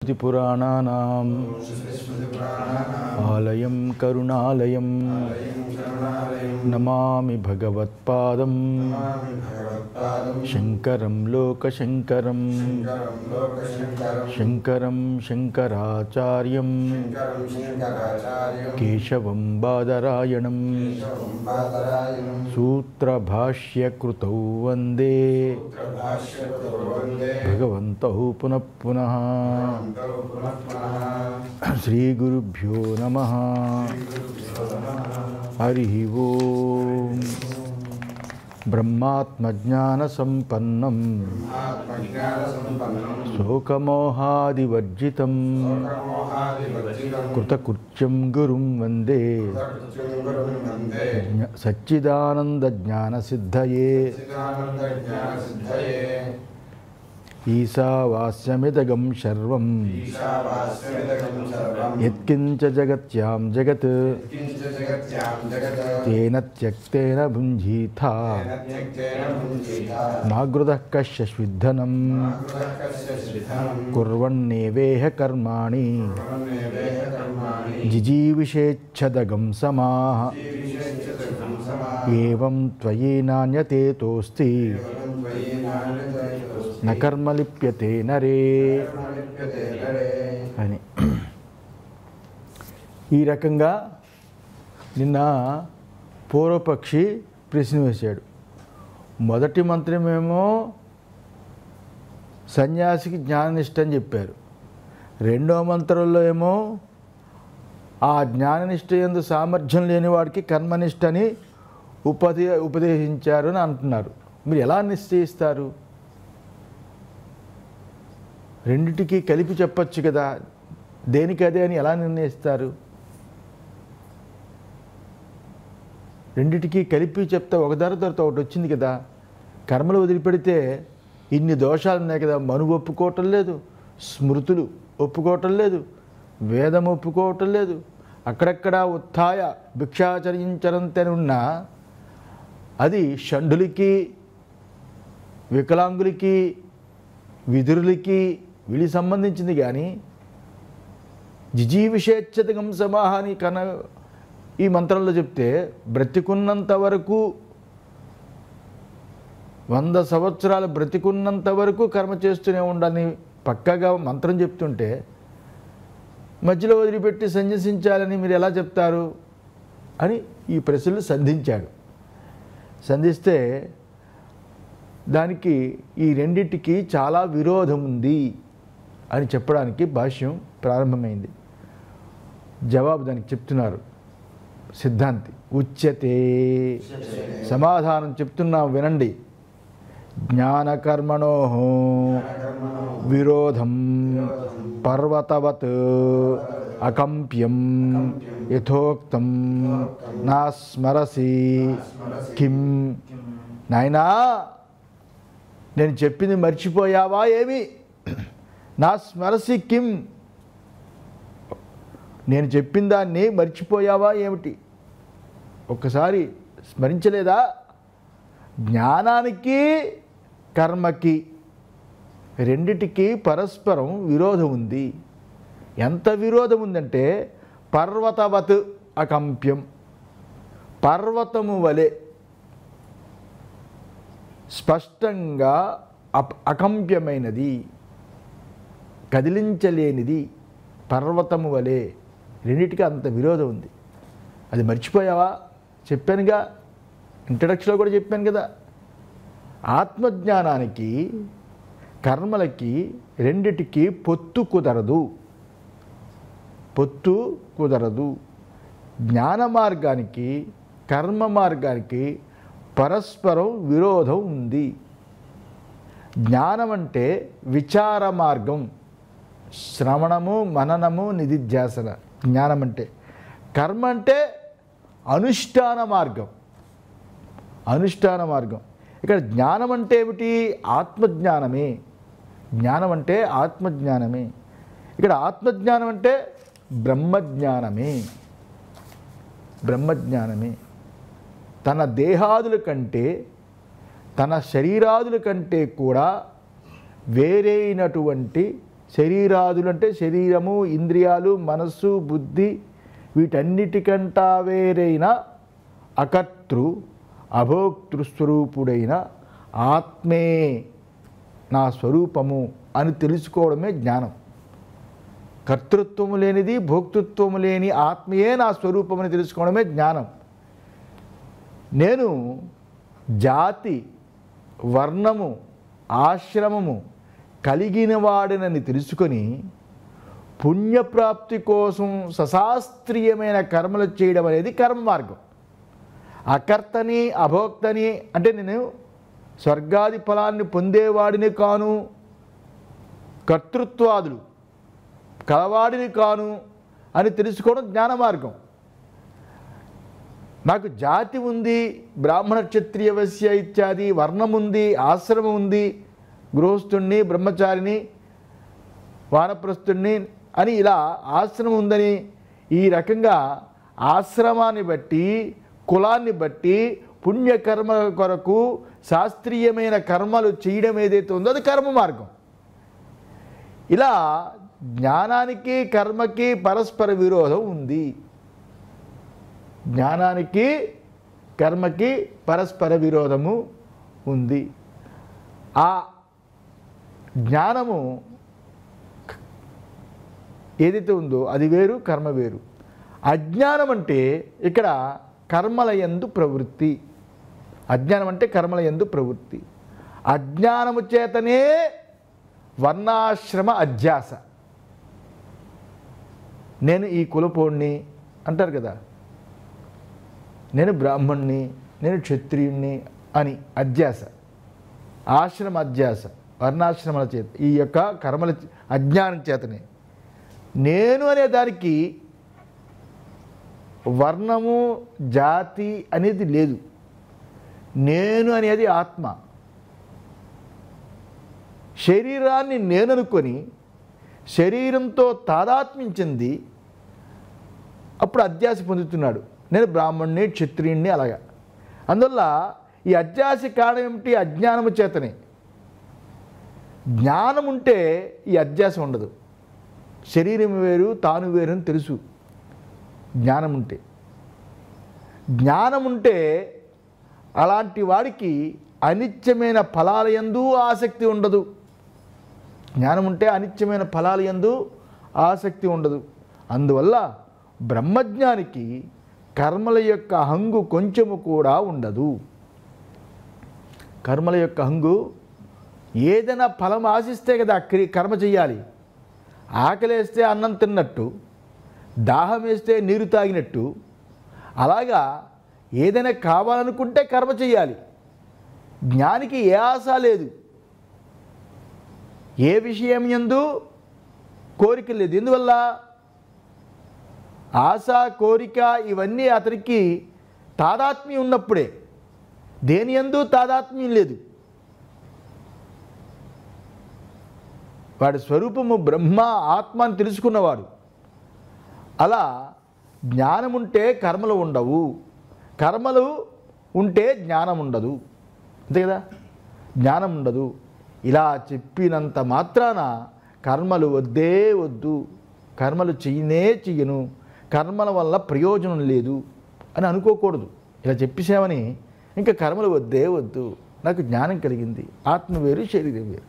స్మృతిపురాణానాం ఆలయం కరుణాలయం నమామి భగవత్పాదం శంకరం లోకశంకరం శంకరం శంకరాచార్యం కేశవం బాదరాయణం సూత్రభాష్యకృతౌ వందే భగవంతౌ పునః పునః శ్రీగురుభ్యో నమ హరి ఓం బ్రహ్మాత్మజ్ఞానసంపన్నం శోకమోహాదివర్జితం కృతకృత్యం గురుం వందే జ్ఞ- సచ్చిదానందజ్ఞానసిద్ధయే ఈశావాస్యమిదగం సర్వం యత్కించ జగత్యాం జగత్ తేన త్యక్తేన భుంజీథ నాగృత కశ్యశ్విద్ధనం కుర్వన్నేవేహ కర్మాణి జిజీవిషేచ్ఛదగం సమాహ ఏవం త్వయి నాణ్యతేతోస్తి న కర్మ లిప్యతే నరే అని ఈ రకంగా నిన్న పూర్వపక్షి ప్రశ్న వేశాడు మొదటి మంత్రమేమో సన్యాసికి జ్ఞాననిష్ట అని చెప్పారు రెండో మంత్రంలో ఏమో ఆ జ్ఞాననిష్ట ఎందు సామర్థ్యం లేని వాడికి కర్మనిష్ట అని ఉపదే ఉపదేశించారు అని అంటున్నారు మీరు ఎలా నిశ్చయిస్తారు రెండిటికి కలిపి చెప్పొచ్చు కదా దేనికి అదే అని ఎలా నిర్ణయిస్తారు రెండిటికి కలిపి చెప్తే ఒక ధర తర్వాత ఒకటి వచ్చింది కదా కర్మలు వదిలిపెడితే ఇన్ని దోషాలు ఉన్నాయి కదా మను ఒప్పుకోవటం లేదు స్మృతులు ఒప్పుకోవటం లేదు వేదం ఒప్పుకోవటం లేదు అక్కడక్కడ ఉత్థాయ భిక్షాచరించరంతని ఉన్నా అది షండులకి వికలాంగులకి విధురులకి వీళ్ళకి సంబంధించింది కానీ జిజీవిషేచ్ఛతకం సమాహాని కన ఈ మంత్రంలో చెప్తే బ్రతికున్నంత వరకు వంద సంవత్సరాలు బ్రతికున్నంత వరకు కర్మ చేస్తూనే ఉండాలని పక్కగా మంత్రం చెప్తుంటే మధ్యలో వదిలిపెట్టి సన్యసించాలని మీరు ఎలా చెప్తారు అని ఈ ప్రశ్నలు సంధించాడు సంధిస్తే దానికి ఈ రెండింటికి చాలా విరోధం ఉంది అని చెప్పడానికి భాష్యం ప్రారంభమైంది జవాబు దానికి చెప్తున్నారు సిద్ధాంతి ఉచ్యతే సమాధానం చెప్తున్నా వినండి జ్ఞానకర్మణో విరోధం పర్వతవత్ అకంప్యం యథోక్తం నా స్మరసి కిం నాయనా నేను చెప్పింది మర్చిపోయావా ఏమి నా స్మరసి కిం నేను చెప్పిన దాన్ని మర్చిపోయావా ఏమిటి ఒక్కసారి స్మరించలేదా జ్ఞానానికి కర్మకి రెండిటికి పరస్పరం విరోధం ఉంది ఎంత విరోధం ఉందంటే పర్వతవత్ అకంప్యం పర్వతము వలె స్పష్టంగా అప్ అకంప్యమైనది కదిలించలేనిది పర్వతము వలె రెండిటికి అంత విరోధం ఉంది అది మర్చిపోయావా చెప్పానుగా ఇంట్రడక్షన్లో కూడా చెప్పాను కదా ఆత్మజ్ఞానానికి కర్మలకి రెండిటికి పొత్తు కుదరదు పొత్తు కుదరదు జ్ఞాన మార్గానికి కర్మ మార్గానికి పరస్పరం విరోధం ఉంది జ్ఞానం అంటే విచార మార్గం శ్రవణము మననము నిధిధ్యాసన జ్ఞానం అంటే కర్మ అంటే అనుష్ఠాన మార్గం అనుష్ఠాన మార్గం ఇక్కడ జ్ఞానం అంటే ఏమిటి ఆత్మజ్ఞానమే జ్ఞానం అంటే ఆత్మజ్ఞానమే ఇక్కడ ఆత్మజ్ఞానం అంటే బ్రహ్మజ్ఞానమే బ్రహ్మజ్ఞానమే తన దేహాదుల కంటే తన శరీరాదుల కంటే కూడా వేరైనటువంటి శరీరాదులు అంటే శరీరము ఇంద్రియాలు మనస్సు బుద్ధి వీటన్నిటికంటా వేరైన అకర్తృ అభోక్తృస్వరూపుడైన ఆత్మే నా స్వరూపము అని తెలుసుకోవడమే జ్ఞానం కర్తృత్వము లేనిది భోక్తృత్వము లేని ఆత్మయే నా స్వరూపమని తెలుసుకోవడమే జ్ఞానం నేను జాతి వర్ణము ఆశ్రమము కలిగిన వాడినని తెలుసుకొని పుణ్యప్రాప్తి కోసం సశాస్త్రీయమైన కర్మలు చేయడం అనేది కర్మ మార్గం అకర్తని అభోక్తని అంటే నేను స్వర్గాది ఫలాన్ని పొందేవాడిని కాను కర్తృత్వాదులు కలవాడిని కాను అని తెలుసుకోవడం జ్ఞాన మార్గం నాకు జాతి ఉంది బ్రాహ్మణ క్షత్రియ వశ్య ఇత్యాది వర్ణం ఉంది ఆశ్రమం ఉంది గృహస్థుణ్ణి బ్రహ్మచారిని వానప్రస్థుణ్ణి అని ఇలా ఆశ్రమం ఉందని ఈ రకంగా ఆశ్రమాన్ని బట్టి కులాన్ని బట్టి పుణ్యకర్మ కొరకు శాస్త్రీయమైన కర్మలు చేయడం ఏదైతే ఉందో అది కర్మ మార్గం ఇలా జ్ఞానానికి కర్మకి పరస్పర విరోధం ఉంది జ్ఞానానికి కర్మకి పరస్పర విరోధము ఉంది ఆ జ్ఞానము ఏదైతే ఉందో అది వేరు కర్మ వేరు అజ్ఞానం అంటే ఇక్కడ కర్మల యందు ప్రవృత్తి అజ్ఞానం అంటే కర్మల యందు ప్రవృత్తి అజ్ఞానము చేతనే వర్ణాశ్రమ అధ్యాస నేను ఈ కులపోణ్ణి అంటారు కదా నేను బ్రాహ్మణ్ణి నేను క్షత్రియుణ్ణి అని అధ్యాస ఆశ్రమ అధ్యాస వర్ణాశ్రమాల చేత ఈ యొక్క కర్మల అజ్ఞానం చేతనే నేను అనే దానికి వర్ణము జాతి అనేది లేదు నేను అనేది ఆత్మ శరీరాన్ని నేననుకొని శరీరంతో తాదాత్మ్యం చెంది అప్పుడు అధ్యాస పొందుతున్నాడు నేను బ్రాహ్మణ్ణి క్షత్రియుణ్ణి అలాగా అందువల్ల ఈ అధ్యాస కారణం ఏమిటి అజ్ఞానము చేతనే జ్ఞానం ఉంటే ఈ అధ్యాస ఉండదు శరీరం వేరు తాను వేరు అని తెలుసు జ్ఞానం ఉంటే జ్ఞానం ఉంటే అలాంటి వాడికి అనిత్యమైన ఫలాల యందు ఆసక్తి ఉండదు జ్ఞానం ఉంటే అనిత్యమైన ఫలాల యందు ఆసక్తి ఉండదు అందువల్ల బ్రహ్మజ్ఞానికి కర్మల యొక్క హంగు కొంచెము కూడా ఉండదు కర్మల యొక్క హంగు ఏదైనా ఫలం ఆశిస్తే కదా క్రి కర్మ చెయ్యాలి ఆకలేస్తే అన్నం తిన్నట్టు దాహం వేస్తే నీరు తాగినట్టు అలాగా ఏదైనా కావాలనుకుంటే కర్మ చెయ్యాలి జ్ఞానికి ఏ ఆశ లేదు ఏ విషయం ఎందు కోరిక లేదు ఎందువల్ల ఆశ కోరిక ఇవన్నీ అతనికి తాదాత్మ్యం ఉన్నప్పుడే దేని ఎందు తాదాత్మ్యం లేదు వాడి స్వరూపము బ్రహ్మ ఆత్మ అని తెలుసుకున్నవాడు అలా జ్ఞానం ఉంటే కర్మలు ఉండవు కర్మలు ఉంటే జ్ఞానం ఉండదు అంతే కదా జ్ఞానం ఉండదు ఇలా చెప్పినంత మాత్రాన కర్మలు వద్దే వద్దు కర్మలు చెయ్యనే చెయ్యను కర్మల వల్ల ప్రయోజనం లేదు అని అనుకోకూడదు ఇలా చెప్పేసామని ఇంకా కర్మలు వద్దే వద్దు నాకు జ్ఞానం కలిగింది ఆత్మ వేరు శరీరం వేరు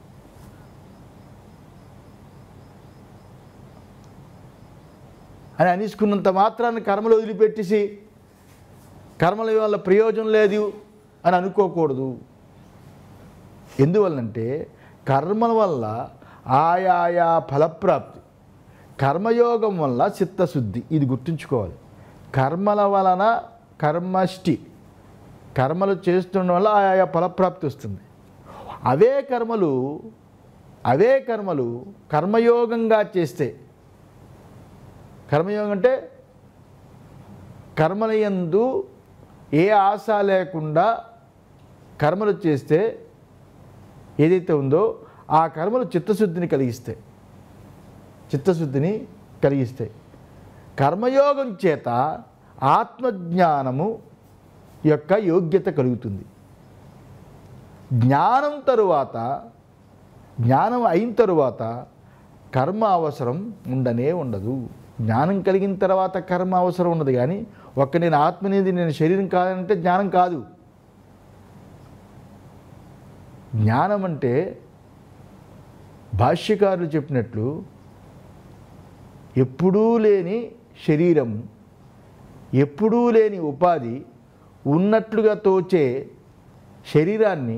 అని అనేసుకున్నంత మాత్రాన్ని కర్మలు వదిలిపెట్టేసి కర్మల వల్ల ప్రయోజనం లేదు అని అనుకోకూడదు ఎందువల్లంటే కర్మల వల్ల ఆయాయా ఫలప్రాప్తి కర్మయోగం వల్ల చిత్తశుద్ధి ఇది గుర్తుంచుకోవాలి కర్మల వలన కర్మష్టి కర్మలు చేస్తుండడం వల్ల ఆయా ఫలప్రాప్తి వస్తుంది అవే కర్మలు అవే కర్మలు కర్మయోగంగా చేస్తే కర్మయోగం అంటే కర్మలయందు ఏ ఆశ లేకుండా కర్మలు చేస్తే ఏదైతే ఉందో ఆ కర్మలు చిత్తశుద్ధిని కలిగిస్తాయి చిత్తశుద్ధిని కలిగిస్తాయి కర్మయోగం చేత ఆత్మజ్ఞానము యొక్క యోగ్యత కలుగుతుంది జ్ఞానం తరువాత జ్ఞానం అయిన తరువాత కర్మ అవసరం ఉండనే ఉండదు జ్ఞానం కలిగిన తర్వాత కర్మ అవసరం ఉండదు కానీ ఒక్క నేను ఆత్మనేది నేను శరీరం కాదంటే జ్ఞానం కాదు జ్ఞానం అంటే భాష్యకారులు చెప్పినట్లు ఎప్పుడూ లేని శరీరం ఎప్పుడూ లేని ఉపాధి ఉన్నట్లుగా తోచే శరీరాన్ని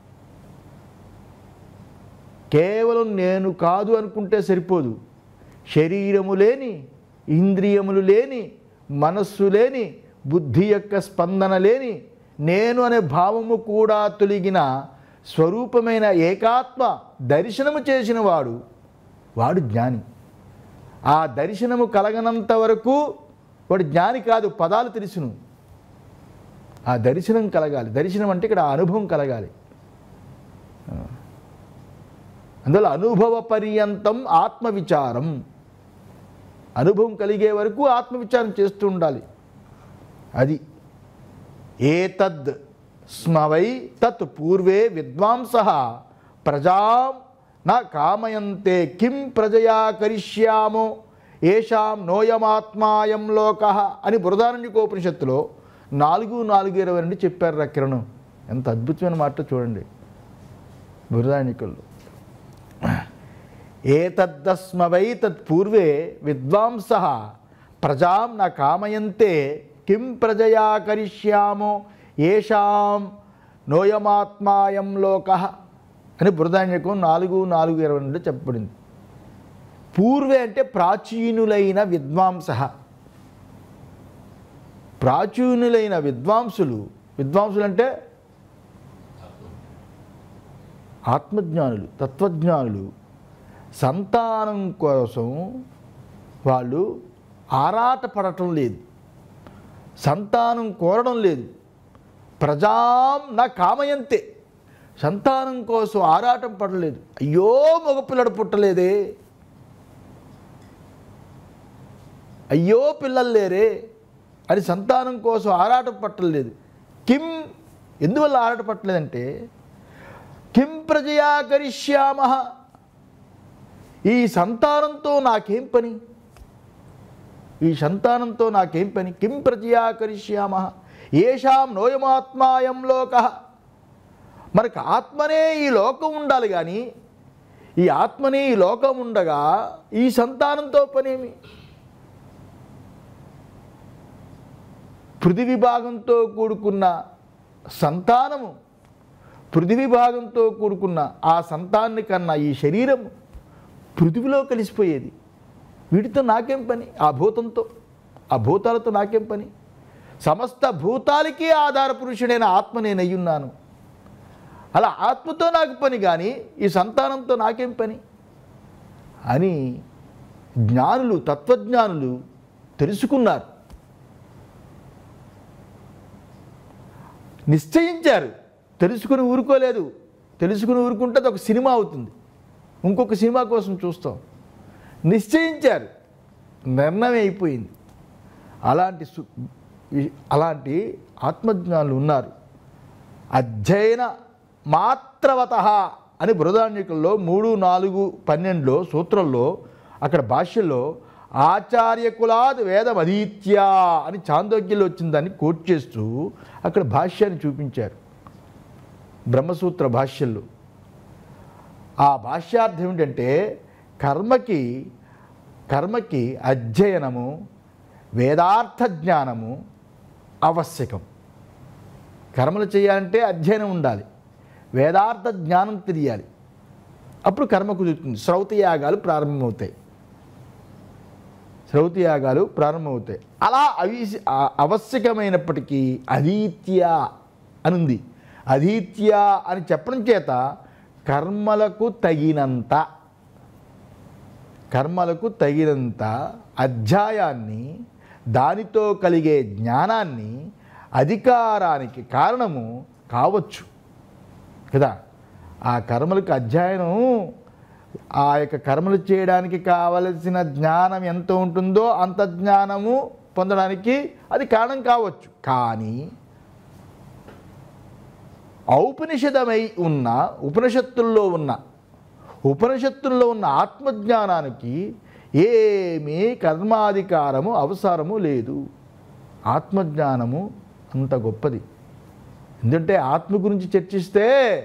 కేవలం నేను కాదు అనుకుంటే సరిపోదు శరీరము లేని ఇంద్రియములు లేని మనస్సు లేని బుద్ధి యొక్క స్పందన లేని నేను అనే భావము కూడా తొలగిన స్వరూపమైన ఏకాత్మ దర్శనము చేసిన వాడు వాడు జ్ఞాని ఆ దర్శనము కలగనంత వరకు వాడు జ్ఞాని కాదు పదాలు తెలుసును ఆ దర్శనం కలగాలి దర్శనం అంటే ఇక్కడ ఆ అనుభవం కలగాలి అందువల్ల అనుభవ పర్యంతం ఆత్మవిచారం అనుభవం కలిగే వరకు ఆత్మవిచారం చేస్తూ ఉండాలి అది ఏతద్ స్మవై తత్ పూర్వే విద్వాంస ప్రజా నా కామయంతే కిం ప్రజయా కరిష్యామో ఏషాం నోయమాత్మాయం లోక అని బృహదారణ్యకోపనిషత్తులో నాలుగు నాలుగు ఇరవై రెండు చెప్పారు రక్కిరణం ఎంత అద్భుతమైన మాట చూడండి బృహదారణ్యకుల్లో ఏతద్దస్మవై తత్పూర్వే విద్వాంస ప్రజాం న కామయంతే కిం ప్రజయా కరిష్యామో ఏషాం నోయమాత్మాయం లోక అని బృహదాన్యకం నాలుగు నాలుగు ఇరవై రెండు చెప్పబడింది పూర్వే అంటే ప్రాచీనులైన విద్వాంస ప్రాచీనులైన విద్వాంసులు విద్వాంసులు అంటే ఆత్మజ్ఞానులు తత్వజ్ఞానులు సంతానం కోసం వాళ్ళు ఆరాట పడటం లేదు సంతానం కోరడం లేదు ప్రజాం నా కామయంతే సంతానం కోసం ఆరాటం పడలేదు అయ్యో మగపిల్లడు పుట్టలేదే అయ్యో పిల్లలు లేరే అని సంతానం కోసం ఆరాటం పట్టలేదు కిం ఎందువల్ల ఆరాట పట్టలేదంటే కిం ప్రజయా కరిష్యామ ఈ సంతానంతో నాకేం పని ఈ సంతానంతో నాకేం పని కిం ప్రజయా కరిష్యామ ఏషాం నోయమాత్మాయం లోక మనకు ఆత్మనే ఈ లోకం ఉండాలి కానీ ఈ ఆత్మనే ఈ లోకం ఉండగా ఈ సంతానంతో పనేమి పృథివీ భాగంతో కూడుకున్న సంతానము పృథివీ భాగంతో కూడుకున్న ఆ సంతాన్ని కన్నా ఈ శరీరం పృథివిలో కలిసిపోయేది వీటితో నాకేం పని ఆ భూతంతో ఆ భూతాలతో నాకేం పని సమస్త భూతాలకి ఆధార పురుషుడైన ఆత్మ నేను అయ్యున్నాను అలా ఆత్మతో నాకు పని కానీ ఈ సంతానంతో నాకేం పని అని జ్ఞానులు తత్వజ్ఞానులు తెలుసుకున్నారు నిశ్చయించారు తెలుసుకుని ఊరుకోలేదు తెలుసుకుని ఊరుకుంటే అది ఒక సినిమా అవుతుంది ఇంకొక సినిమా కోసం చూస్తాం నిశ్చయించారు నిర్ణయం అయిపోయింది అలాంటి సు ఈ- అలాంటి ఆత్మజ్ఞానులు ఉన్నారు అధ్యయన మాత్రవత అని బృహదాన్యకుల్లో మూడు నాలుగు పన్నెండులో సూత్రంలో అక్కడ భాష్యంలో ఆచార్య కులాద్ వేదమధీత్యా అని చాందోగ్యంలో వచ్చిన దాన్ని కోట్ చేస్తూ అక్కడ భాష్యాన్ని చూపించారు బ్రహ్మసూత్ర భాష్యంలో ఆ భాష్యార్థం ఏమిటంటే కర్మకి కర్మకి అధ్యయనము వేదార్థ జ్ఞానము ఆవశ్యకం కర్మలు చేయాలంటే అధ్యయనం ఉండాలి వేదార్థ జ్ఞానం తెలియాలి అప్పుడు కర్మ కుదురుతుంది శ్రౌతయాగాలు ప్రారంభమవుతాయి శ్రౌతయాగాలు ప్రారంభమవుతాయి అలా అవి ఆ- ఆవశ్యకమైనప్పటికీ అధీత్య అనుంది అధీత్య అని చెప్పడం చేత కర్మలకు తగినంత కర్మలకు తగినంత అధ్యాయాన్ని దానితో కలిగే జ్ఞానాన్ని అధికారానికి కారణము కావచ్చు కదా ఆ కర్మలకు అధ్యయనం ఆ యొక్క కర్మలు చేయడానికి కావలసిన జ్ఞానం ఎంత ఉంటుందో అంత జ్ఞానము పొందడానికి అది కారణం కావచ్చు కానీ ఔపనిషదమై ఉన్న ఉపనిషత్తుల్లో ఉన్న ఉపనిషత్తుల్లో ఉన్న ఆత్మజ్ఞానానికి ఏమీ కర్మాధికారము అవసరము లేదు ఆత్మజ్ఞానము అంత గొప్పది ఎందుకంటే ఆత్మ గురించి చర్చిస్తే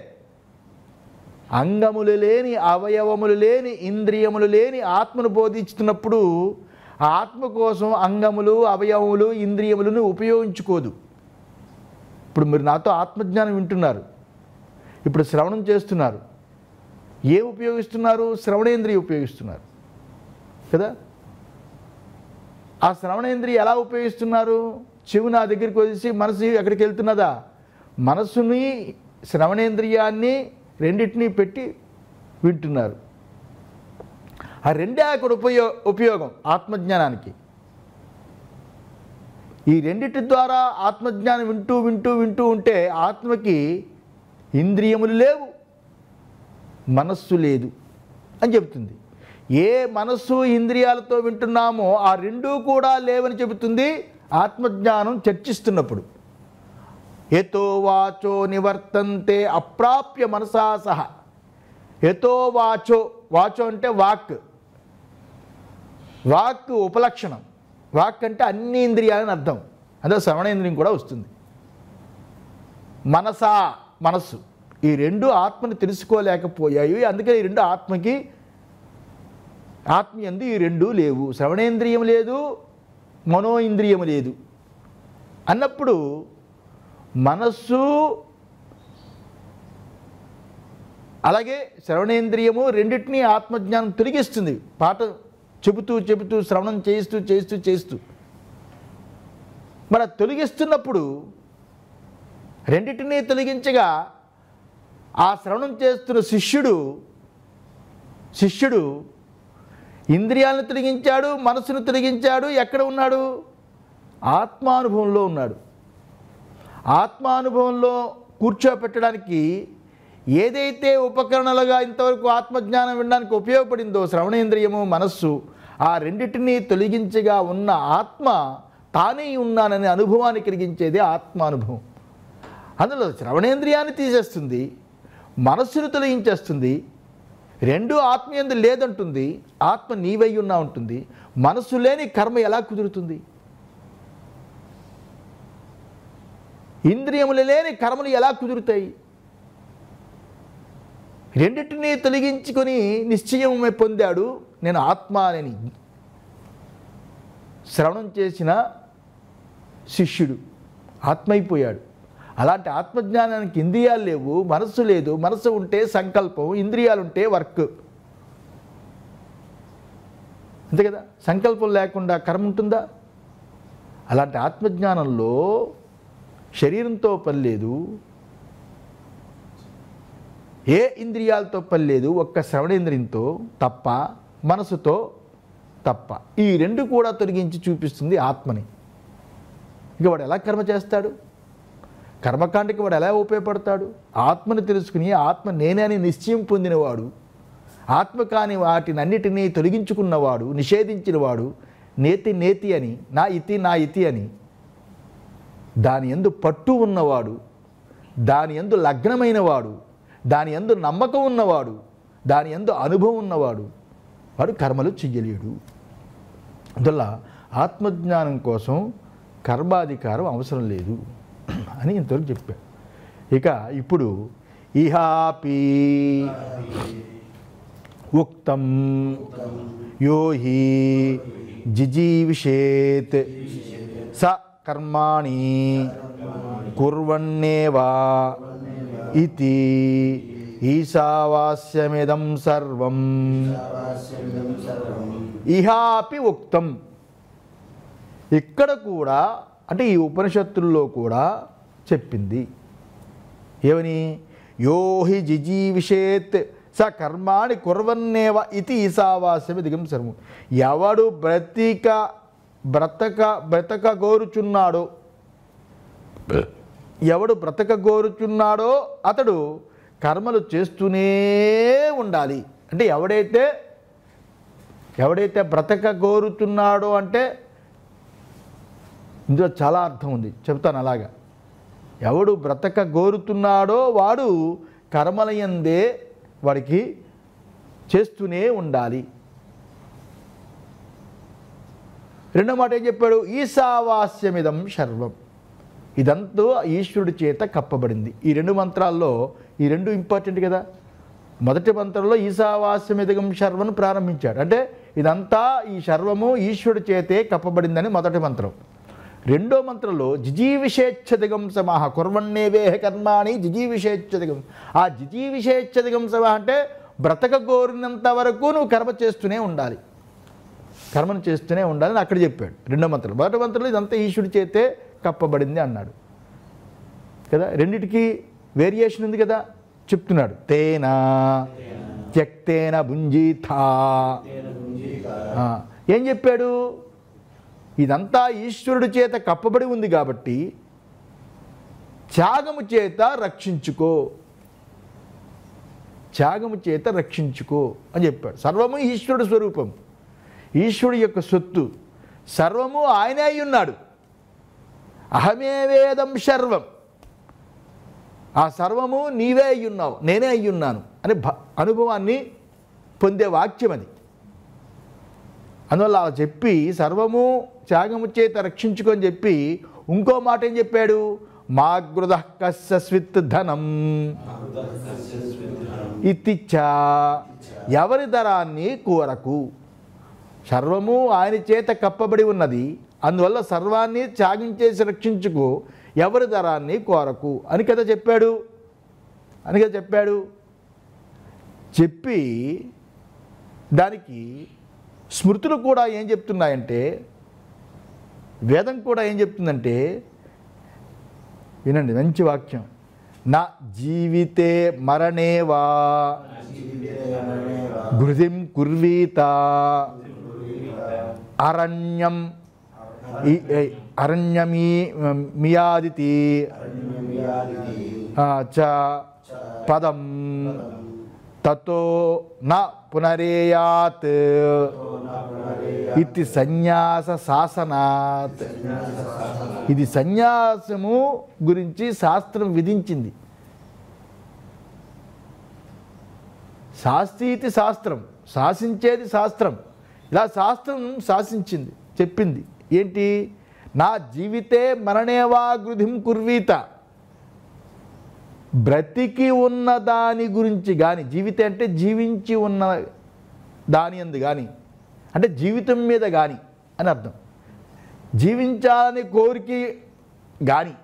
అంగములు లేని అవయవములు లేని ఇంద్రియములు లేని ఆత్మను బోధిస్తున్నప్పుడు ఆ ఆత్మ కోసం అంగములు అవయవములు ఇంద్రియములను ఉపయోగించుకోదు ఇప్పుడు మీరు నాతో ఆత్మజ్ఞానం వింటున్నారు ఇప్పుడు శ్రవణం చేస్తున్నారు ఏం ఉపయోగిస్తున్నారు శ్రవణేంద్రియ ఉపయోగిస్తున్నారు కదా ఆ శ్రవణేంద్రియ ఎలా ఉపయోగిస్తున్నారు చెవి నా దగ్గరికి వచ్చి మనసు ఎక్కడికి వెళ్తున్నదా మనస్సుని శ్రవణేంద్రియాన్ని రెండింటినీ పెట్టి వింటున్నారు ఆ రెండే అక్కడ ఉపయో ఉపయోగం ఆత్మజ్ఞానానికి ఈ రెండిటి ద్వారా ఆత్మజ్ఞానం వింటూ వింటూ వింటూ ఉంటే ఆత్మకి ఇంద్రియములు లేవు మనస్సు లేదు అని చెబుతుంది ఏ మనస్సు ఇంద్రియాలతో వింటున్నామో ఆ రెండూ కూడా లేవని చెబుతుంది ఆత్మజ్ఞానం చర్చిస్తున్నప్పుడు ఎతో వాచో నివర్తంతే అప్రాప్య మనసా సహ ఎతో వాచో వాచో అంటే వాక్ వాక్ ఉపలక్షణం వాక్ అంటే అన్ని ఇంద్రియాలని అర్థం అదే శ్రవణేంద్రియం కూడా వస్తుంది మనసా మనస్సు ఈ రెండు ఆత్మని తెలుసుకోలేకపోయాయి అందుకే ఈ రెండు ఆత్మకి ఆత్మ ఎందు ఈ రెండు లేవు శ్రవణేంద్రియం లేదు మనో ఇంద్రియం లేదు అన్నప్పుడు మనస్సు అలాగే శ్రవణేంద్రియము రెండింటినీ ఆత్మజ్ఞానం తొలగిస్తుంది పాట చెబుతూ చెబుతూ శ్రవణం చేస్తూ చేస్తూ చేస్తూ మరి అది తొలగిస్తున్నప్పుడు రెండింటినీ తొలగించగా ఆ శ్రవణం చేస్తున్న శిష్యుడు శిష్యుడు ఇంద్రియాలను తొలగించాడు మనసును తొలగించాడు ఎక్కడ ఉన్నాడు ఆత్మానుభవంలో ఉన్నాడు ఆత్మానుభవంలో కూర్చోపెట్టడానికి ఏదైతే ఉపకరణలుగా ఇంతవరకు ఆత్మజ్ఞానం వినడానికి ఉపయోగపడిందో శ్రవణేంద్రియము మనస్సు ఆ రెండింటినీ తొలగించగా ఉన్న ఆత్మ తానే ఉన్నాననే అనుభవాన్ని కలిగించేదే ఆత్మానుభవం అందులో శ్రవణేంద్రియాన్ని తీసేస్తుంది మనస్సును తొలగించేస్తుంది రెండు ఆత్మీయందు లేదంటుంది ఆత్మ నీవై ఉన్నా ఉంటుంది మనస్సు లేని కర్మ ఎలా కుదురుతుంది ఇంద్రియములు లేని కర్మలు ఎలా కుదురుతాయి రెండింటినీ తొలగించుకొని నిశ్చయం పొందాడు నేను ఆత్మ అని శ్రవణం చేసిన శిష్యుడు ఆత్మైపోయాడు అలాంటి ఆత్మజ్ఞానానికి ఇంద్రియాలు లేవు మనస్సు లేదు మనస్సు ఉంటే సంకల్పం ఇంద్రియాలు ఉంటే వర్క్ అంతే కదా సంకల్పం లేకుండా కర్మ ఉంటుందా అలాంటి ఆత్మజ్ఞానంలో శరీరంతో పని లేదు ఏ ఇంద్రియాలతో పని లేదు ఒక్క శ్రవణేంద్రియంతో తప్ప మనసుతో తప్ప ఈ రెండు కూడా తొలగించి చూపిస్తుంది ఆత్మని ఇక వాడు ఎలా కర్మ చేస్తాడు కర్మకాండకి వాడు ఎలా ఉపయోగపడతాడు ఆత్మని తెలుసుకుని ఆత్మ నేనే అని నిశ్చయం పొందినవాడు ఆత్మ కాని వాటిని అన్నిటినీ తొలగించుకున్నవాడు నిషేధించినవాడు నేతి నేతి అని నా ఇతి నా ఇతి అని దాని ఎందు పట్టు ఉన్నవాడు దాని ఎందు లగ్నమైనవాడు దాని ఎందు నమ్మకం ఉన్నవాడు దాని ఎందు అనుభవం ఉన్నవాడు వాడు కర్మలు చెయ్యలేడు అందువల్ల ఆత్మజ్ఞానం కోసం కర్మాధికారం అవసరం లేదు అని ఇంతవరకు చెప్పాడు ఇక ఇప్పుడు ఇహాపి ఉక్తం యో హి జిజీవిషేత్ స కర్మాణి కుర్వన్నేవా ఇతి ఈశావాస్యమిదం సర్వం ఇహాపి ఉక్తం ఇక్కడ కూడా అంటే ఈ ఉపనిషత్తుల్లో కూడా చెప్పింది ఏమని యోహి జిజీవిషేత్ స కర్మాణి కుర్వన్నేవ ఇది ఈశావాస్యమి దిగం సర్వం ఎవడు బ్రతిక బ్రతక బ్రతక గోరుచున్నాడో ఎవడు బ్రతక గోరుచున్నాడో అతడు కర్మలు చేస్తూనే ఉండాలి అంటే ఎవడైతే ఎవడైతే బ్రతక గోరుచున్నాడో అంటే ఇందులో చాలా అర్థం ఉంది చెప్తాను అలాగా ఎవడు బ్రతక గోరుతున్నాడో వాడు కర్మలయందే వాడికి చేస్తూనే ఉండాలి రెండో మాట ఏం చెప్పాడు ఈశావాస్యమిదం సర్వం ఇదంతా ఈశ్వరుడి చేత కప్పబడింది ఈ రెండు మంత్రాల్లో ఈ రెండు ఇంపార్టెంట్ కదా మొదటి మంత్రంలో ఈశావాస్యమిదగం శర్వను ప్రారంభించాడు అంటే ఇదంతా ఈ శర్వము ఈశ్వరుడి చేతే కప్పబడిందని మొదటి మంత్రం రెండో మంత్రంలో జిజీవిషేచ్ఛదిగం సమాహ కుర్వన్నేవేహ కర్మాణి జిజీవిషేచ్ఛదిగం ఆ జిజీవిషేచ్ఛదిగం సమాహ అంటే బ్రతక కోరినంత వరకు నువ్వు కర్మ చేస్తూనే ఉండాలి కర్మను చేస్తూనే ఉండాలని అక్కడ చెప్పాడు రెండో మంత్రం మొదటి మంత్రంలో ఇదంతా ఈశ్వరుడి చేతే కప్పబడింది అన్నాడు కదా రెండిటికి వేరియేషన్ ఉంది కదా చెప్తున్నాడు తేనా త్యక్తేన భుంజీథా ఆ, ఏం చెప్పాడు ఇదంతా ఈశ్వరుడి చేత కప్పబడి ఉంది కాబట్టి త్యాగము చేత రక్షించుకో త్యాగము చేత రక్షించుకో అని చెప్పాడు సర్వము ఈశ్వరుడు స్వరూపం ఈశ్వరుడు యొక్క సొత్తు సర్వము ఆయనే అయి ఉన్నాడు అహమే వేదం సర్వం ఆ సర్వము నీవే అయ్యున్నావు నేనే అయ్యున్నాను అనే భ అనుభవాన్ని పొందే వాక్యం అది అందువల్ల అలా చెప్పి సర్వము త్యాగము చేత రక్షించుకొని చెప్పి ఇంకో మాట ఏం చెప్పాడు మాగృద కస్విత్ ధనం ఇతిచ్చ ఎవరి ధరాన్ని కోరకు సర్వము ఆయన చేత కప్పబడి ఉన్నది అందువల్ల సర్వాన్ని త్యాగం చేసి రక్షించుకో ఎవరి ధరాన్ని కోరకు అని కదా చెప్పాడు అని కదా చెప్పాడు చెప్పి దానికి స్మృతులు కూడా ఏం చెప్తున్నాయంటే వేదం కూడా ఏం చెప్తుందంటే వినండి మంచి వాక్యం నా జీవితే మరణేవా గృధిం కుర్వీత అరణ్యం ఈ- ఈ- అరణ్యమీ మియాదితి ఆ, చ పదం తతో న పునరేయాత్ ఇది సన్యాస శాసనాత్ ఇది సన్యాసము గురించి శాస్త్రం విధించింది శాస్త్రీతి శాస్త్రం శాసించేది శాస్త్రం ఇలా శాస్త్రం శాసించింది చెప్పింది ఏంటి నా జీవితే మరణేవా గృధిం కుర్వీత బ్రతికి ఉన్న దాని గురించి కానీ జీవిత అంటే జీవించి ఉన్న దాని అందు కానీ అంటే జీవితం మీద కానీ అని అర్థం జీవించాలని కోరిక కానీ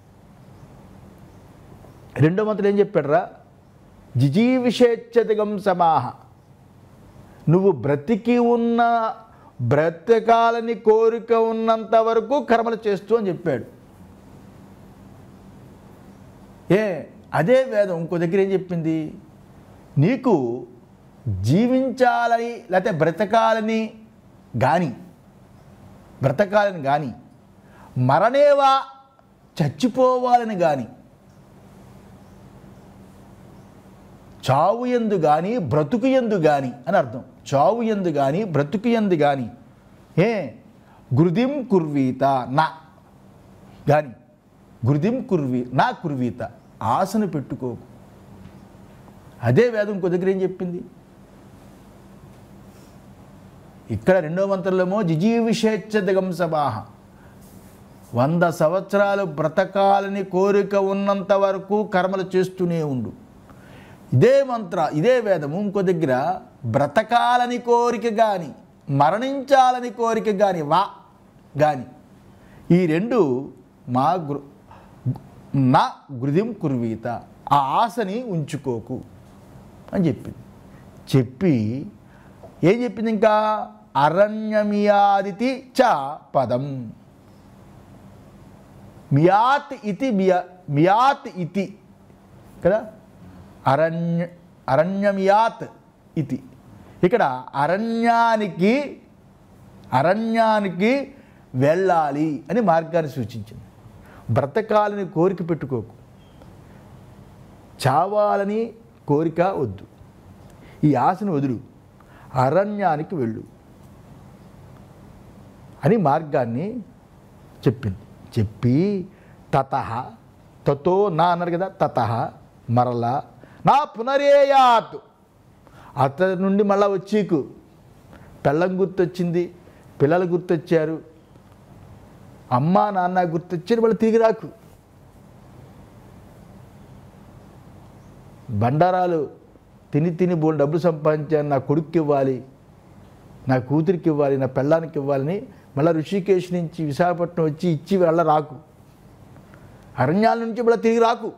రెండో మంత్రులు ఏం చెప్పాడరా జిజీవిషేచ్ఛతిగం సమాహ నువ్వు బ్రతికి ఉన్న బ్రతకాలని కోరిక ఉన్నంత వరకు కర్మలు చేస్తూ అని చెప్పాడు ఏ అదే వేదం ఇంకో దగ్గర ఏం చెప్పింది నీకు జీవించాలని లేకపోతే బ్రతకాలని కానీ బ్రతకాలని కానీ మరణేవా చచ్చిపోవాలని కానీ చావు ఎందు కానీ బ్రతుకు ఎందు కానీ అని అర్థం చావు ఎందు కానీ బ్రతుకు ఎందు కానీ ఏ గురుదిం కుర్వీత నా కానీ గురుదిం కుర్వీ నా కుర్వీత ఆశను పెట్టుకోకు అదే వేదం ఇంకో దగ్గర ఏం చెప్పింది ఇక్కడ రెండో మంత్రంలోమో జిజీవిషేచ్ఛదగం సభాహ వంద సంవత్సరాలు బ్రతకాలని కోరిక ఉన్నంత వరకు కర్మలు చేస్తూనే ఉండు ఇదే మంత్ర ఇదే వేదము ఇంకో దగ్గర బ్రతకాలని కోరిక కానీ మరణించాలని కోరిక కానీ వా కానీ ఈ రెండు మా గృ నా గృదిం కుర్వీత ఆ ఆశని ఉంచుకోకు అని చెప్పింది చెప్పి ఏం చెప్పింది ఇంకా అరణ్యమియాదితి చ పదం మియాత్ ఇతి మియా మియాత్ ఇతి కదా అరణ్య అరణ్యమియాత్ ఇది ఇక్కడ అరణ్యానికి అరణ్యానికి వెళ్ళాలి అని మార్గాన్ని సూచించింది బ్రతకాలని కోరిక పెట్టుకోకు చావాలని కోరిక వద్దు ఈ ఆశను వదులు అరణ్యానికి వెళ్ళు అని మార్గాన్ని చెప్పింది చెప్పి తత తతో నా అన్నారు కదా తత మరలా నా పునరేయాత్ అతని నుండి మళ్ళా వచ్చీకు పెళ్ళం గుర్తొచ్చింది పిల్లలు గుర్తొచ్చారు అమ్మ నాన్న గుర్తొచ్చారు వాళ్ళు తిరిగి రాకు బండారాలు తిని తిని బోల్ డబ్బులు సంపాదించాను నా కొడుక్కి ఇవ్వాలి నా కూతురికి ఇవ్వాలి నా పెళ్ళానికి ఇవ్వాలని మళ్ళీ ఋషికేశ్ నుంచి విశాఖపట్నం వచ్చి ఇచ్చి వెళ్ళ రాకు అరణ్యాల నుంచి మళ్ళీ తిరిగి రాకు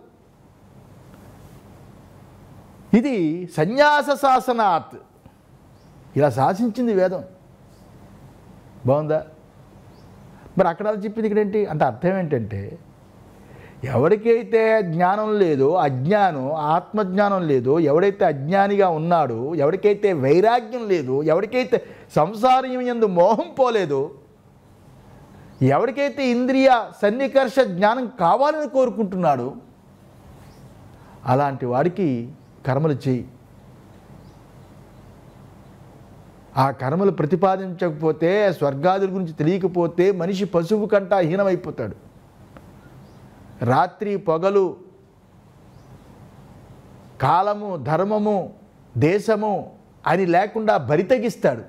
ఇది సన్యాస శాసనాత్ ఇలా శాసించింది వేదం బాగుందా మరి అక్కడ అలా చెప్పింది ఇక్కడ ఏంటి అంటే అర్థం ఏంటంటే ఎవరికైతే జ్ఞానం లేదో అజ్ఞానం ఆత్మజ్ఞానం లేదో ఎవడైతే అజ్ఞానిగా ఉన్నాడో ఎవరికైతే వైరాగ్యం లేదో ఎవరికైతే సంసారం ఎందు మోహం పోలేదో ఎవరికైతే ఇంద్రియ సన్నికర్ష జ్ఞానం కావాలని కోరుకుంటున్నాడో అలాంటి వాడికి కర్మలు చేయి ఆ కర్మలు ప్రతిపాదించకపోతే స్వర్గాదుల గురించి తెలియకపోతే మనిషి పశువు కంట హీనమైపోతాడు రాత్రి పొగలు కాలము ధర్మము దేశము అని లేకుండా బరితగిస్తాడు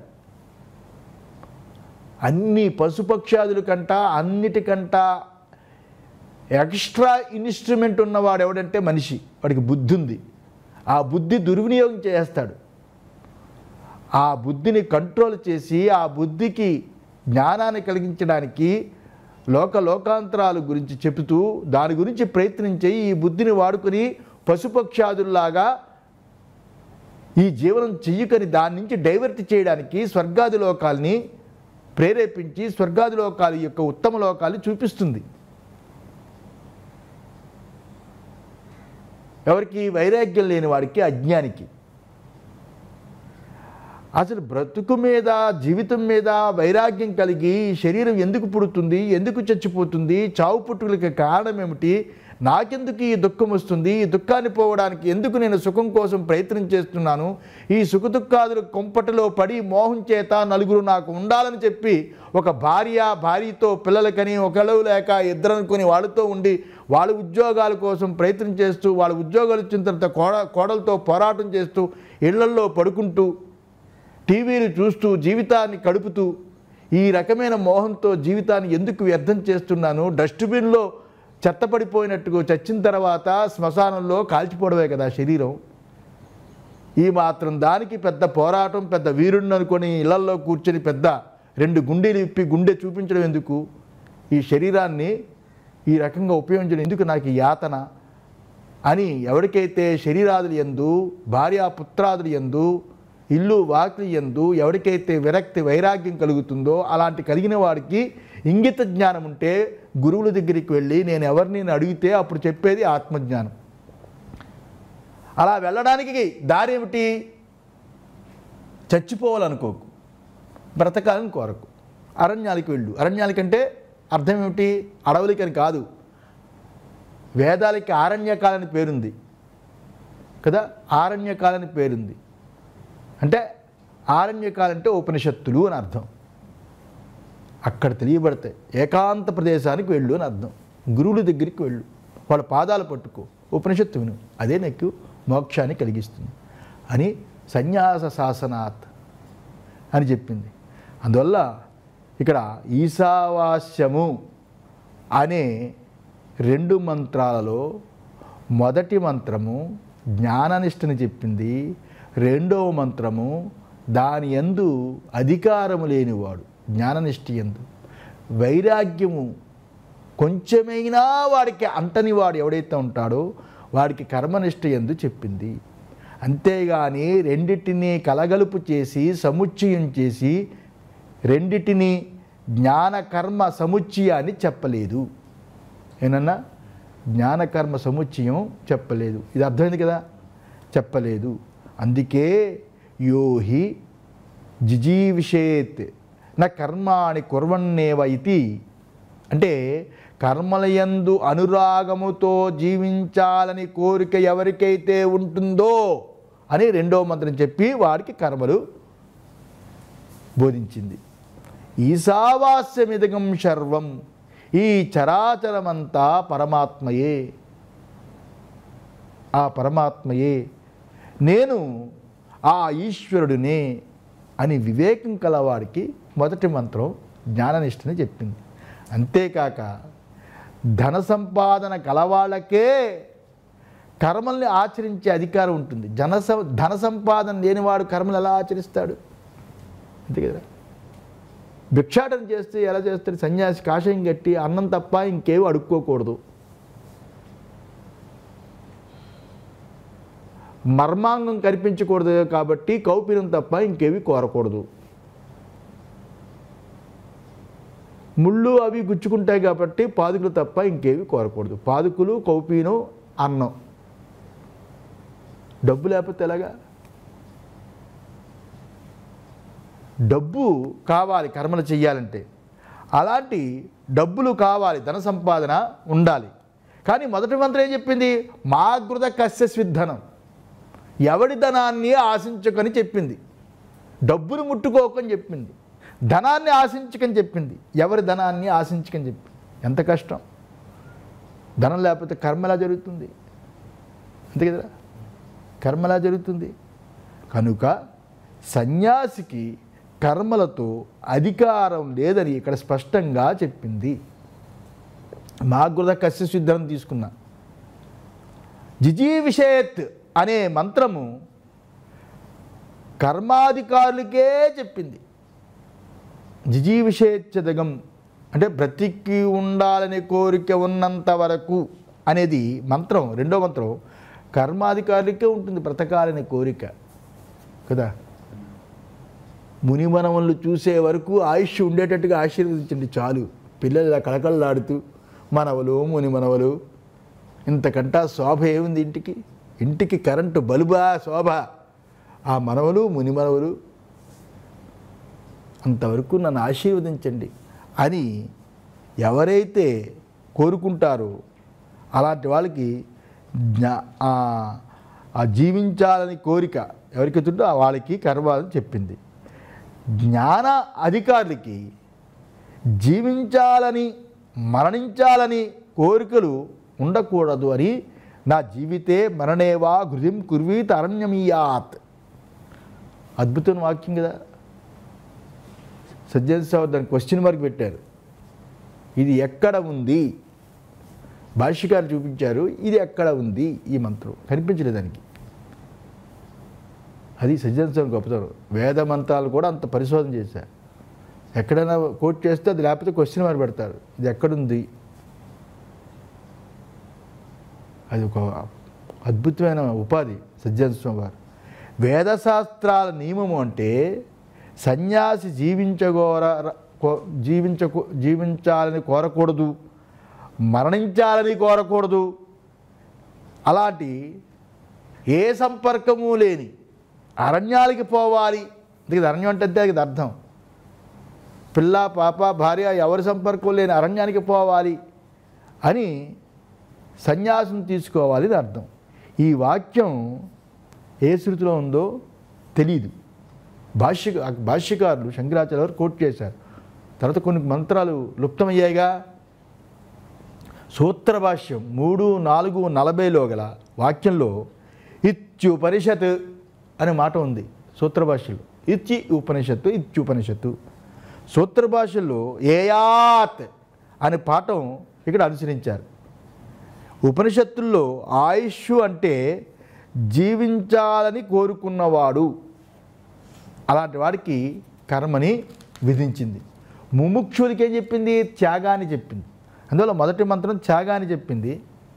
అన్ని పశుపక్షాదుల కంట అన్నిటికంట ఎక్స్ట్రా ఇన్స్ట్రుమెంట్ ఉన్నవాడు ఎవడంటే మనిషి వాడికి బుద్ధి ఉంది ఆ బుద్ధి దుర్వినియోగం చేస్తాడు ఆ బుద్ధిని కంట్రోల్ చేసి ఆ బుద్ధికి జ్ఞానాన్ని కలిగించడానికి లోక లోకాంతరాల గురించి చెబుతూ దాని గురించి ప్రయత్నించి ఈ బుద్ధిని వాడుకొని పశుపక్షాదుల్లాగా ఈ జీవనం చెయ్యకని దాని నుంచి డైవర్ట్ చేయడానికి స్వర్గాది లోకాల్ని ప్రేరేపించి స్వర్గాది లోకాల యొక్క ఉత్తమ లోకాలు చూపిస్తుంది ఎవరికి వైరాగ్యం లేని వాడికి అజ్ఞానికి అసలు బ్రతుకు మీద జీవితం మీద వైరాగ్యం కలిగి ఈ శరీరం ఎందుకు పుడుతుంది ఎందుకు చచ్చిపోతుంది చావు పుట్టుకలకి కారణం ఏమిటి నాకెందుకు ఈ దుఃఖం వస్తుంది ఈ దుఃఖాన్ని పోవడానికి ఎందుకు నేను సుఖం కోసం ప్రయత్నం చేస్తున్నాను ఈ సుఖ దుఃఖాదుల కొంపటలో పడి మోహం చేత నలుగురు నాకు ఉండాలని చెప్పి ఒక భార్య భార్యతో పిల్లలకని ఒకళ్ళు లేక ఇద్దరు అనుకుని వాళ్ళతో ఉండి వాళ్ళ ఉద్యోగాల కోసం ప్రయత్నం చేస్తూ వాళ్ళ ఉద్యోగాలు వచ్చిన తర్వాత కోడ కోడలతో పోరాటం చేస్తూ ఇళ్లల్లో పడుకుంటూ టీవీలు చూస్తూ జీవితాన్ని గడుపుతూ ఈ రకమైన మోహంతో జీవితాన్ని ఎందుకు వ్యర్థం చేస్తున్నాను డస్ట్బిన్లో చెత్తపడిపోయినట్టుగా చచ్చిన తర్వాత శ్మశానంలో కాల్చిపోవడమే కదా శరీరం ఈ మాత్రం దానికి పెద్ద పోరాటం పెద్ద వీరుణ్ణి అనుకొని ఇళ్లల్లో కూర్చొని పెద్ద రెండు గుండెలు ఇప్పి గుండె చూపించడం ఎందుకు ఈ శరీరాన్ని ఈ రకంగా ఉపయోగించడం ఎందుకు నాకు ఈ యాతన అని ఎవరికైతే శరీరాదులు ఎందు భార్యాపుత్రాదులు ఎందు ఇల్లు వాకిలి ఎందు ఎవరికైతే విరక్తి వైరాగ్యం కలుగుతుందో అలాంటి కలిగిన వాడికి ఇంగిత జ్ఞానం ఉంటే గురువుల దగ్గరికి వెళ్ళి నేను ఎవరిని అడిగితే అప్పుడు చెప్పేది ఆత్మజ్ఞానం అలా వెళ్ళడానికి దారి ఏమిటి చచ్చిపోవాలనుకోకు బ్రతకాలని కోరకు అరణ్యాలకు వెళ్ళు అరణ్యాలకంటే అర్థం ఏమిటి అడవులకని కాదు వేదాలకి ఆరణ్యకాలని పేరుంది కదా ఆరణ్యకాలని పేరుంది అంటే ఆరణ్యకాలంటే ఉపనిషత్తులు అని అర్థం అక్కడ తెలియబడతాయి ఏకాంత ప్రదేశానికి వెళ్ళు అని అర్థం గురువుల దగ్గరికి వెళ్ళు వాళ్ళ పాదాలు పట్టుకో ఉపనిషత్తు విను అదే నీకు మోక్షాన్ని కలిగిస్తుంది అని సన్యాస శాసనాత్ అని చెప్పింది అందువల్ల ఇక్కడ ఈశావాస్యము అనే రెండు మంత్రాలలో మొదటి మంత్రము జ్ఞాననిష్టని చెప్పింది రెండవ మంత్రము దాని ఎందు అధికారము లేనివాడు జ్ఞాననిష్ట ఎందు వైరాగ్యము కొంచెమైనా వాడికి అంటని వాడు ఎవడైతే ఉంటాడో వాడికి కర్మనిష్ట ఎందు చెప్పింది అంతేగాని రెండిటిని కలగలుపు చేసి సముచ్చయం చేసి రెండిటిని జ్ఞానకర్మ సముచ్చయాన్ని చెప్పలేదు ఏనన్నా జ్ఞానకర్మ సముచ్చయం చెప్పలేదు ఇది అర్థమైంది కదా చెప్పలేదు అందుకే యోహి జిజీవిషేత్ నా కర్మాణి కుర్వన్నేవ ఇది అంటే కర్మలయందు అనురాగముతో జీవించాలని కోరిక ఎవరికైతే ఉంటుందో అని రెండో మంత్రం చెప్పి వాడికి కర్మలు బోధించింది ఈశావాస్యమిదగం సర్వం ఈ చరాచరమంతా పరమాత్మయే ఆ పరమాత్మయే నేను ఆ ఈశ్వరుడినే అని వివేకం కలవాడికి మొదటి మంత్రం జ్ఞాననిష్టని చెప్పింది అంతేకాక ధన సంపాదన కలవాళ్ళకే కర్మల్ని ఆచరించే అధికారం ఉంటుంది జన సం- ధన సంపాదన లేనివాడు కర్మలు ఎలా ఆచరిస్తాడు అంతే కదా భిక్షాటన చేస్తే ఎలా చేస్తాడు సన్యాసి కాషాయం కట్టి అన్నం తప్ప ఇంకేవి అడుక్కోకూడదు మర్మాంగం కనిపించకూడదు కాబట్టి కౌపీనం తప్ప ఇంకేవి కోరకూడదు ముళ్ళు అవి గుచ్చుకుంటాయి కాబట్టి పాదుకులు తప్ప ఇంకేవి కోరకూడదు పాదుకులు కౌపీనం అన్నం డబ్బు లేకపోతే ఎలాగా డబ్బు కావాలి కర్మలు చెయ్యాలంటే అలాంటి డబ్బులు కావాలి ధన సంపాదన ఉండాలి కానీ మొదటి మంత్రం ఏం చెప్పింది మాగృత కస్య స్విద్ధనం ఎవడి ధనాన్ని ఆశించకని చెప్పింది డబ్బును ముట్టుకోకని చెప్పింది ధనాన్ని ఆశించకని చెప్పింది ఎవరి ధనాన్ని ఆశించకని చెప్పి ఎంత కష్టం ధనం లేకపోతే కర్మ ఎలా జరుగుతుంది అంతే కదా కర్మ ఎలా జరుగుతుంది కనుక సన్యాసికి కర్మలతో అధికారం లేదని ఇక్కడ స్పష్టంగా చెప్పింది మాగృత కశ్య సిద్ధం తీసుకున్నా జిజీవిషేత్ అనే మంత్రము కర్మాధికారులకే చెప్పింది జిజీవిషేచ్చదగం అంటే బ్రతికి ఉండాలనే కోరిక ఉన్నంత వరకు అనేది మంత్రం రెండో మంత్రం కర్మాధికారులకే ఉంటుంది బ్రతకాలనే కోరిక కదా మునిమనములు చూసే వరకు ఆయుష్ ఉండేటట్టుగా ఆశీర్వదించండి చాలు పిల్లలు ఇలా కళకళలాడుతూ మనవలు మునిమనవలు ఇంతకంటా శోభ ఏముంది ఇంటికి ఇంటికి కరెంటు బలుబా శోభ ఆ మనవలు మునిమనవలు అంతవరకు నన్ను ఆశీర్వదించండి అని ఎవరైతే కోరుకుంటారో అలాంటి వాళ్ళకి జ్ఞా ఆ- ఆ జీవించాలని కోరిక ఎవరికి ఉందో ఆ వాళ్ళకి కర్వాలని చెప్పింది జ్ఞాన అధికారులకి జీవించాలని మరణించాలని కోరికలు ఉండకూడదు అని నా జీవితే మరణేవా హృదయం కుర్వీత అరణ్యమీయాత్ అద్భుతమైన వాక్యం కదా సజ్జన్ సార్ దాని క్వశ్చన్ మార్క్ పెట్టారు ఇది ఎక్కడ ఉంది భాష్యకారు చూపించారు ఇది ఎక్కడ ఉంది ఈ మంత్రం కనిపించలేదు దానికి అది సజ్జన్ సార్ గొప్పతనం వేద మంత్రాలు కూడా అంత పరిశోధన చేశారు ఎక్కడైనా కోట్ చేస్తే అది లేకపోతే క్వశ్చన్ మార్క్ పెడతారు ఇది ఎక్కడుంది అది ఒక అద్భుతమైన ఉపాధి సజ్జన స్వామి వారు వేదశాస్త్రాల నియమము అంటే సన్యాసి జీవించగోర కో- జీవించకు జీవించాలని కోరకూడదు మరణించాలని కోరకూడదు అలాంటి ఏ సంపర్కము లేని అరణ్యాలకి పోవాలి ఇది అరణ్యం అంటే అంతే అది అర్థం పిల్ల పాప భార్య ఎవరి సంపర్కం లేని అరణ్యానికి పోవాలి అని సన్యాసం తీసుకోవాలి అని అర్థం ఈ వాక్యం ఏ శృతిలో ఉందో తెలీదు భాష్య భాష్యకారులు శంకరాచార్య వారు కోట్ చేశారు తర్వాత కొన్ని మంత్రాలు లుప్తమయ్యాయిగా సూత్ర భాష్యం మూడు నాలుగు నలభైలో గల వాక్యంలో ఇత్యుపనిషత్ అనే మాట ఉంది సూత్ర భాషలో ఇచ్చి ఉపనిషత్తు ఇత్యుపనిషత్తు సూత్ర భాషల్లో ఏయాత్ అనే పాఠం ఇక్కడ అనుసరించారు ఉపనిషత్తుల్లో ఆయుష్ అంటే జీవించాలని కోరుకున్నవాడు అలాంటి వాడికి కర్మని విధించింది ముముక్షులకి ఏం చెప్పింది త్యాగాన్ని చెప్పింది అందువల్ల మొదటి మంత్రం త్యాగాన్ని చెప్పింది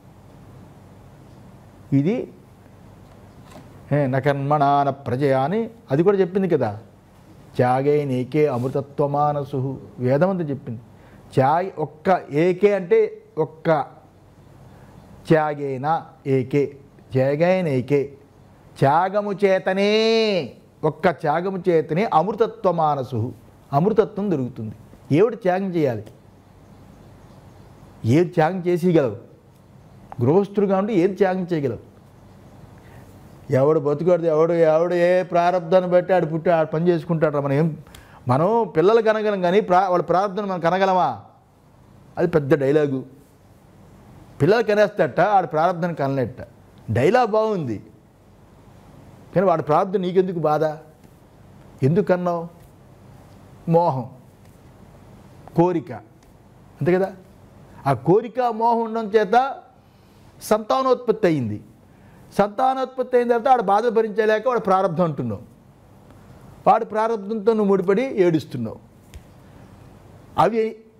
ఇది ఏ, నకర్మణాన ప్రజయ అని అది కూడా చెప్పింది కదా త్యాగే నేకే అమృతత్వమానసు వేదమంతా చెప్పింది త్యాగ ఒక్క ఏకే అంటే ఒక్క త్యాగేన ఏకే త్యాగైన ఏకే త్యాగము చేతనే ఒక్క త్యాగము చేతనే అమృతత్వ మానసు అమృతత్వం దొరుకుతుంది ఏమిటి త్యాగం చేయాలి ఏది త్యాగం చేసేయగలవు గృహస్థుడుగా ఉండి ఏది త్యాగం చేయగలవు ఎవడు బతుకూడదు ఎవడు ఎవడు ఏ ప్రారంధాన్ని బట్టి ఆడు పుట్టి ఆడు పని చేసుకుంటాడు మనం ఏం మనం పిల్లలు కనగలం కానీ ప్రా వాళ్ళ ప్రారంధాన్ని మనం కనగలమా అది పెద్ద డైలాగు పిల్లలు కనేస్తట ఆడు ప్రారంధాన్ని కనలేట డైలాగ్ బాగుంది కానీ వాడి ప్రార్థన నీకెందుకు బాధ ఎందుకన్నావు మోహం కోరిక అంతే కదా ఆ కోరిక మోహం ఉండడం చేత సంతానోత్పత్తి అయింది సంతానోత్పత్తి అయిన తర్వాత వాడు బాధ భరించలేక వాడు ప్రారంభం అంటున్నావు వాడు ప్రారంభంతో నువ్వు ముడిపడి ఏడుస్తున్నావు అవి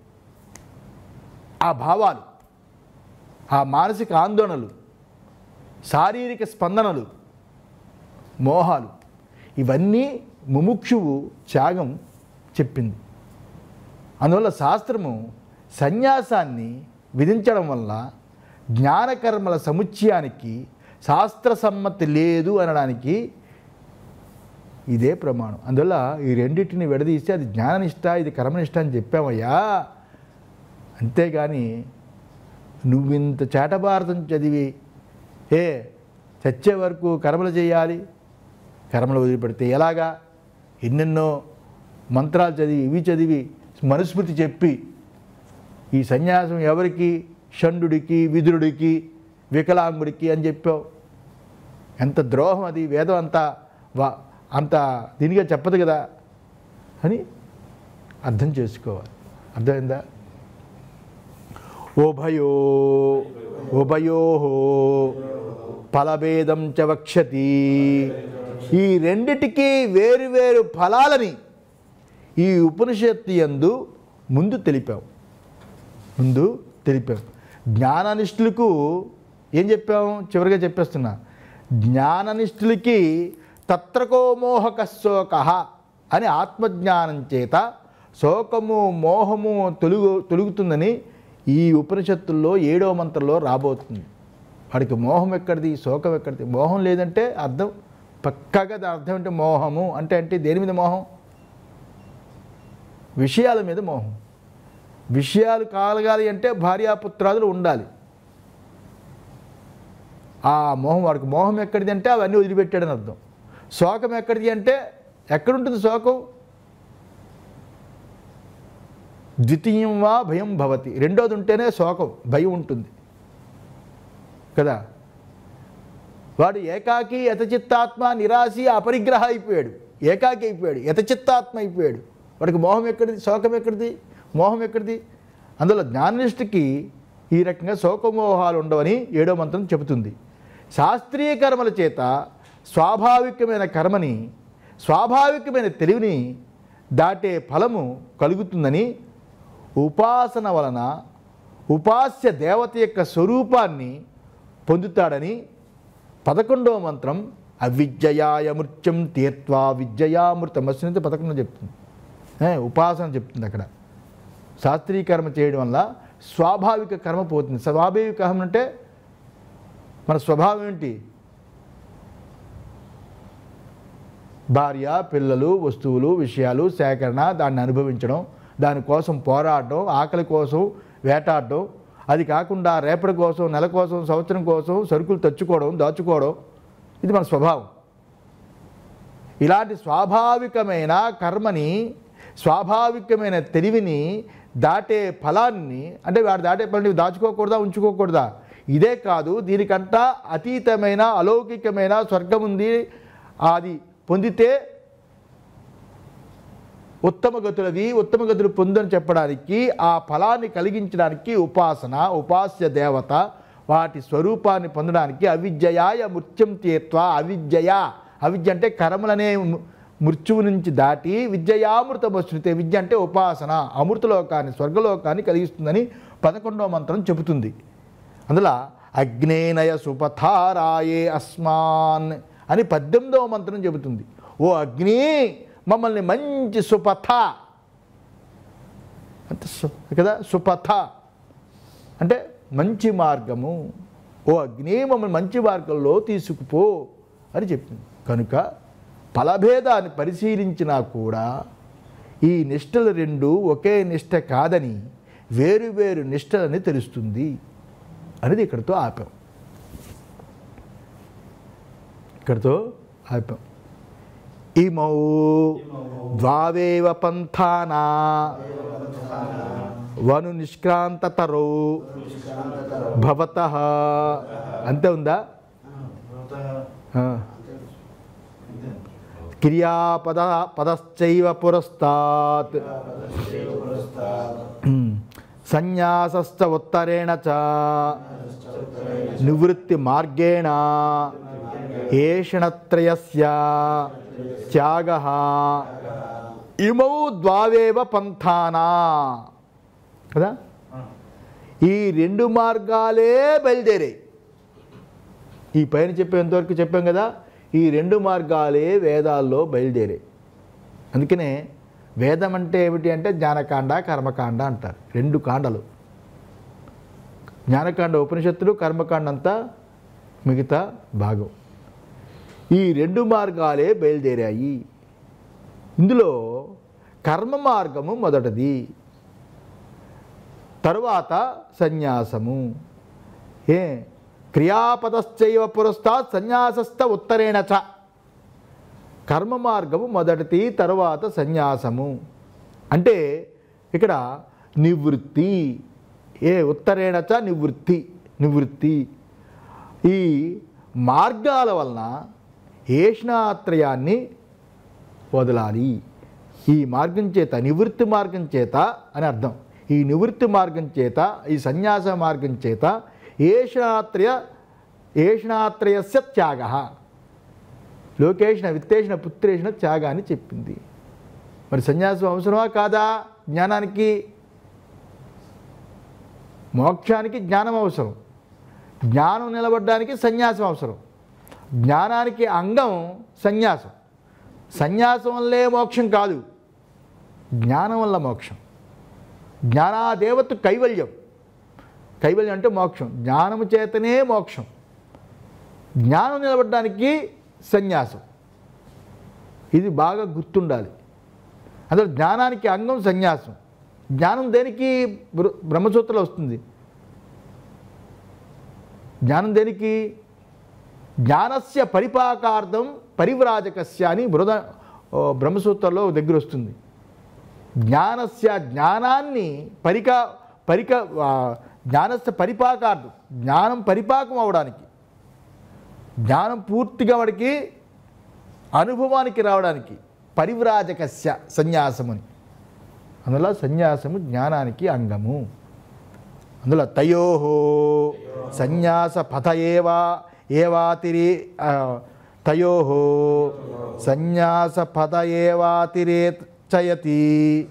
ఆ భావాలు ఆ మానసిక ఆందోళనలు శారీరక స్పందనలు మోహాలు ఇవన్నీ ముముక్షువు త్యాగం చెప్పింది అందువల్ల శాస్త్రము సన్యాసాన్ని విధించడం వల్ల జ్ఞానకర్మల సముచ్చయానికి శాస్త్ర సమ్మతి లేదు అనడానికి ఇదే ప్రమాణం అందువల్ల ఈ రెండింటిని విడదీస్తే అది జ్ఞాననిష్ట ఇది కర్మనిష్ట అని చెప్పామయ్యా అంతేగాని నువ్వింత చేటభారతం చదివి ఏ చచ్చే వరకు కర్మలు చేయాలి కర్మలు వదిలిపెడితే ఎలాగా ఎన్నెన్నో మంత్రాలు చదివి ఇవి చదివి మనుస్మృతి చెప్పి ఈ సన్యాసం ఎవరికి షండుడికి విదురుడికి వికలాంగుడికి అని చెప్పావు ఎంత ద్రోహం అది వేదం అంతా వా అంత దీనిగా చెప్పదు కదా అని అర్థం చేసుకోవాలి అర్థమైందా ఉభయో ఉభయో ఫలభేదం చ వక్షతి ఈ రెండిటికి వేరువేరు ఫలాలని ఈ ఉపనిషత్తు యందు ముందు తెలిపాం ముందు తెలిపాం జ్ఞాననిష్ఠులకు ఏం చెప్పాం చివరిగా చెప్పేస్తున్నా జ్ఞాననిష్ఠులకి తత్రకో మోహక శోక అని ఆత్మజ్ఞానం చేత శోకము మోహము తొలుగు తొలుగుతుందని ఈ ఉపనిషత్తుల్లో ఏడవ మంత్రంలో రాబోతుంది వాడికి మోహం ఎక్కడిది శోకం ఎక్కడిది మోహం లేదంటే అర్థం పక్కాగా దాని అర్థం అంటే మోహము అంటే అంటే దేని మీద మోహం విషయాల మీద మోహం విషయాలు కలగాలి అంటే భార్యాపుత్రాదులు ఉండాలి ఆ మోహం వాడికి మోహం ఎక్కడిది అంటే అవన్నీ వదిలిపెట్టాడని అర్థం శోకం ఎక్కడిది అంటే ఎక్కడుంటుంది శోకం ద్వితీయం వా భయం భవతి రెండోది ఉంటేనే శోకం భయం ఉంటుంది కదా వాడు ఏకాకి యతచిత్తాత్మ నిరాశి అపరిగ్రహ అయిపోయాడు ఏకాకి అయిపోయాడు యతచిత్తాత్మ అయిపోయాడు వాడికి మోహం ఎక్కడిది శోకం ఎక్కడిది మోహం ఎక్కడిది అందులో జ్ఞాననిష్ఠకి ఈ రకంగా శోకమోహాలు ఉండవని ఏడో మంత్రం చెబుతుంది శాస్త్రీయ కర్మల చేత స్వాభావికమైన కర్మని స్వాభావికమైన తెలివిని దాటే ఫలము కలుగుతుందని ఉపాసన వలన ఉపాస్య దేవత యొక్క స్వరూపాన్ని పొందుతాడని పదకొండవ మంత్రం అవిద్యయాయ మృత్యం తీర్త్వా విద్యయామృతమస్సునితో పదకొండవ చెప్తుంది ఏ, ఉపాసన చెప్తుంది అక్కడ శాస్త్రీయ కర్మ చేయడం వల్ల స్వాభావిక కర్మ పోతుంది స్వాభావిక కర్మ అంటే మన స్వభావం ఏంటి భార్య పిల్లలు వస్తువులు విషయాలు సేకరణ దాన్ని అనుభవించడం దానికోసం పోరాడడం ఆకలి కోసం వేటాడడం అది కాకుండా రేపటి కోసం నెల కోసం సంవత్సరం కోసం సరుకులు తెచ్చుకోవడం దాచుకోవడం ఇది మన స్వభావం ఇలాంటి స్వాభావికమైన కర్మని స్వాభావికమైన తెలివిని దాటే ఫలాన్ని అంటే వాడు దాటే ఫలాన్ని దాచుకోకూడదా ఉంచుకోకూడదా ఇదే కాదు దీనికంటా అతీతమైన అలౌకికమైన స్వర్గం ఉంది అది పొందితే ఉత్తమ గతులది ఉత్తమ గతులు పొందని చెప్పడానికి ఆ ఫలాన్ని కలిగించడానికి ఉపాసన ఉపాస్య దేవత వాటి స్వరూపాన్ని పొందడానికి అవిద్యయాయ మృత్యం తీర్త్వ అవిద్యయ అవిద్య అంటే కర్మలనే ము- మృత్యువు నుంచి దాటి విద్యయామృతం వస్తుంది విద్య అంటే ఉపాసన అమృతలోకాన్ని స్వర్గలోకాన్ని కలిగిస్తుందని పదకొండవ మంత్రం చెబుతుంది అందులో అగ్నేనయ సుపథారాయే అస్మాన్ అని పద్దెనిమిదవ మంత్రం చెబుతుంది ఓ అగ్ని మమ్మల్ని మంచి సుపథ అంటే సు కదా సుపథ అంటే మంచి మార్గము ఓ అగ్ని మమ్మల్ని మంచి మార్గంలో తీసుకుపో అని చెప్పింది కనుక ఫలభేదాన్ని పరిశీలించినా కూడా ఈ నిష్టలు రెండు ఒకే నిష్ట కాదని వేరు వేరు నిష్టలని తెలుస్తుంది అనేది ఇక్కడితో ఆపాం ఇక్కడితో ఆపాం ఇమౌ ద్వావేవ పంథానా వను నిష్క్రాంతతరౌ భవత అంతే ఉందా ఆ. క్రియాపద పదశ్చైవ పురస్తాత్ సన్యాసశ్చ ఉత్తరేణ చ నివృత్తి మార్గేణ ఏషణత్రయస్య త్యాగ ఇమౌ ద్వావేవ పంథానా కదా ఈ రెండు మార్గాలే బయలుదేరాయి ఈ పైన చెప్పేంతవరకు చెప్పాం కదా ఈ రెండు మార్గాలే వేదాల్లో బయలుదేరాయి అందుకనే వేదం అంటే ఏమిటి అంటే జ్ఞానకాండ కర్మకాండ అంటారు రెండు కాండలు జ్ఞానకాండ ఉపనిషత్తులు కర్మకాండ అంతా మిగతా భాగం ఈ రెండు మార్గాలే బయలుదేరాయి ఇందులో కర్మ మార్గము మొదటిది తరువాత సన్యాసము ఏ క్రియాపదశ్చైవ పురస్తాత్ సన్యాసస్థ ఉత్తరేణ చ కర్మ మార్గము మొదటిది తరువాత సన్యాసము అంటే ఇక్కడ నివృత్తి ఏ ఉత్తరేణ చ నివృత్తి నివృత్తి ఈ మార్గాల వలన ఏష్ణాత్రయాన్ని వదలాలి ఈ మార్గం చేత నివృత్తి మార్గం చేత అని అర్థం ఈ నివృత్తి మార్గం చేత ఈ సన్యాస మార్గం చేత ఏషణాత్రయ ఏషణాత్రయస్య త్యాగ లోకేషణ విత్తేషణ పుత్రేషణ త్యాగ అని చెప్పింది మరి సన్యాసం అవసరమా కాదా జ్ఞానానికి మోక్షానికి జ్ఞానం అవసరం జ్ఞానం నిలబడడానికి సన్యాసం అవసరం జ్ఞానానికి అంగం సన్యాసం సన్యాసం వల్లే మోక్షం కాదు జ్ఞానం వల్ల మోక్షం జ్ఞానాదేవత కైవల్యం కైవల్యం అంటే మోక్షం జ్ఞానము చేతనే మోక్షం జ్ఞానం నిలబడడానికి సన్యాసం ఇది బాగా గుర్తుండాలి అందులో జ్ఞానానికి అంగం సన్యాసం జ్ఞానం దేనికి బ్ర- బ్రహ్మసూత్రంలో వస్తుంది జ్ఞానం దేనికి జ్ఞానస్య పరిపాకార్థం పరివ్రాజకస్య అని బృహద ఓ, బ్రహ్మసూత్రంలో దగ్గర వస్తుంది జ్ఞానస్య జ్ఞానాన్ని పరిక పరిక ఆ, జ్ఞానస్య పరిపాకార్థం జ్ఞానం పరిపాకం అవడానికి జ్ఞానం పూర్తిగా వాడికి అనుభవానికి రావడానికి పరివ్రాజకస్య సన్యాసముని అందులో సన్యాసము జ్ఞానానికి అంగము అందులో తయో సన్యాస పథ ఏవా ఏవాతిరి ఆ, తయో సన్యాస పథ ఏవాతిరేచయతి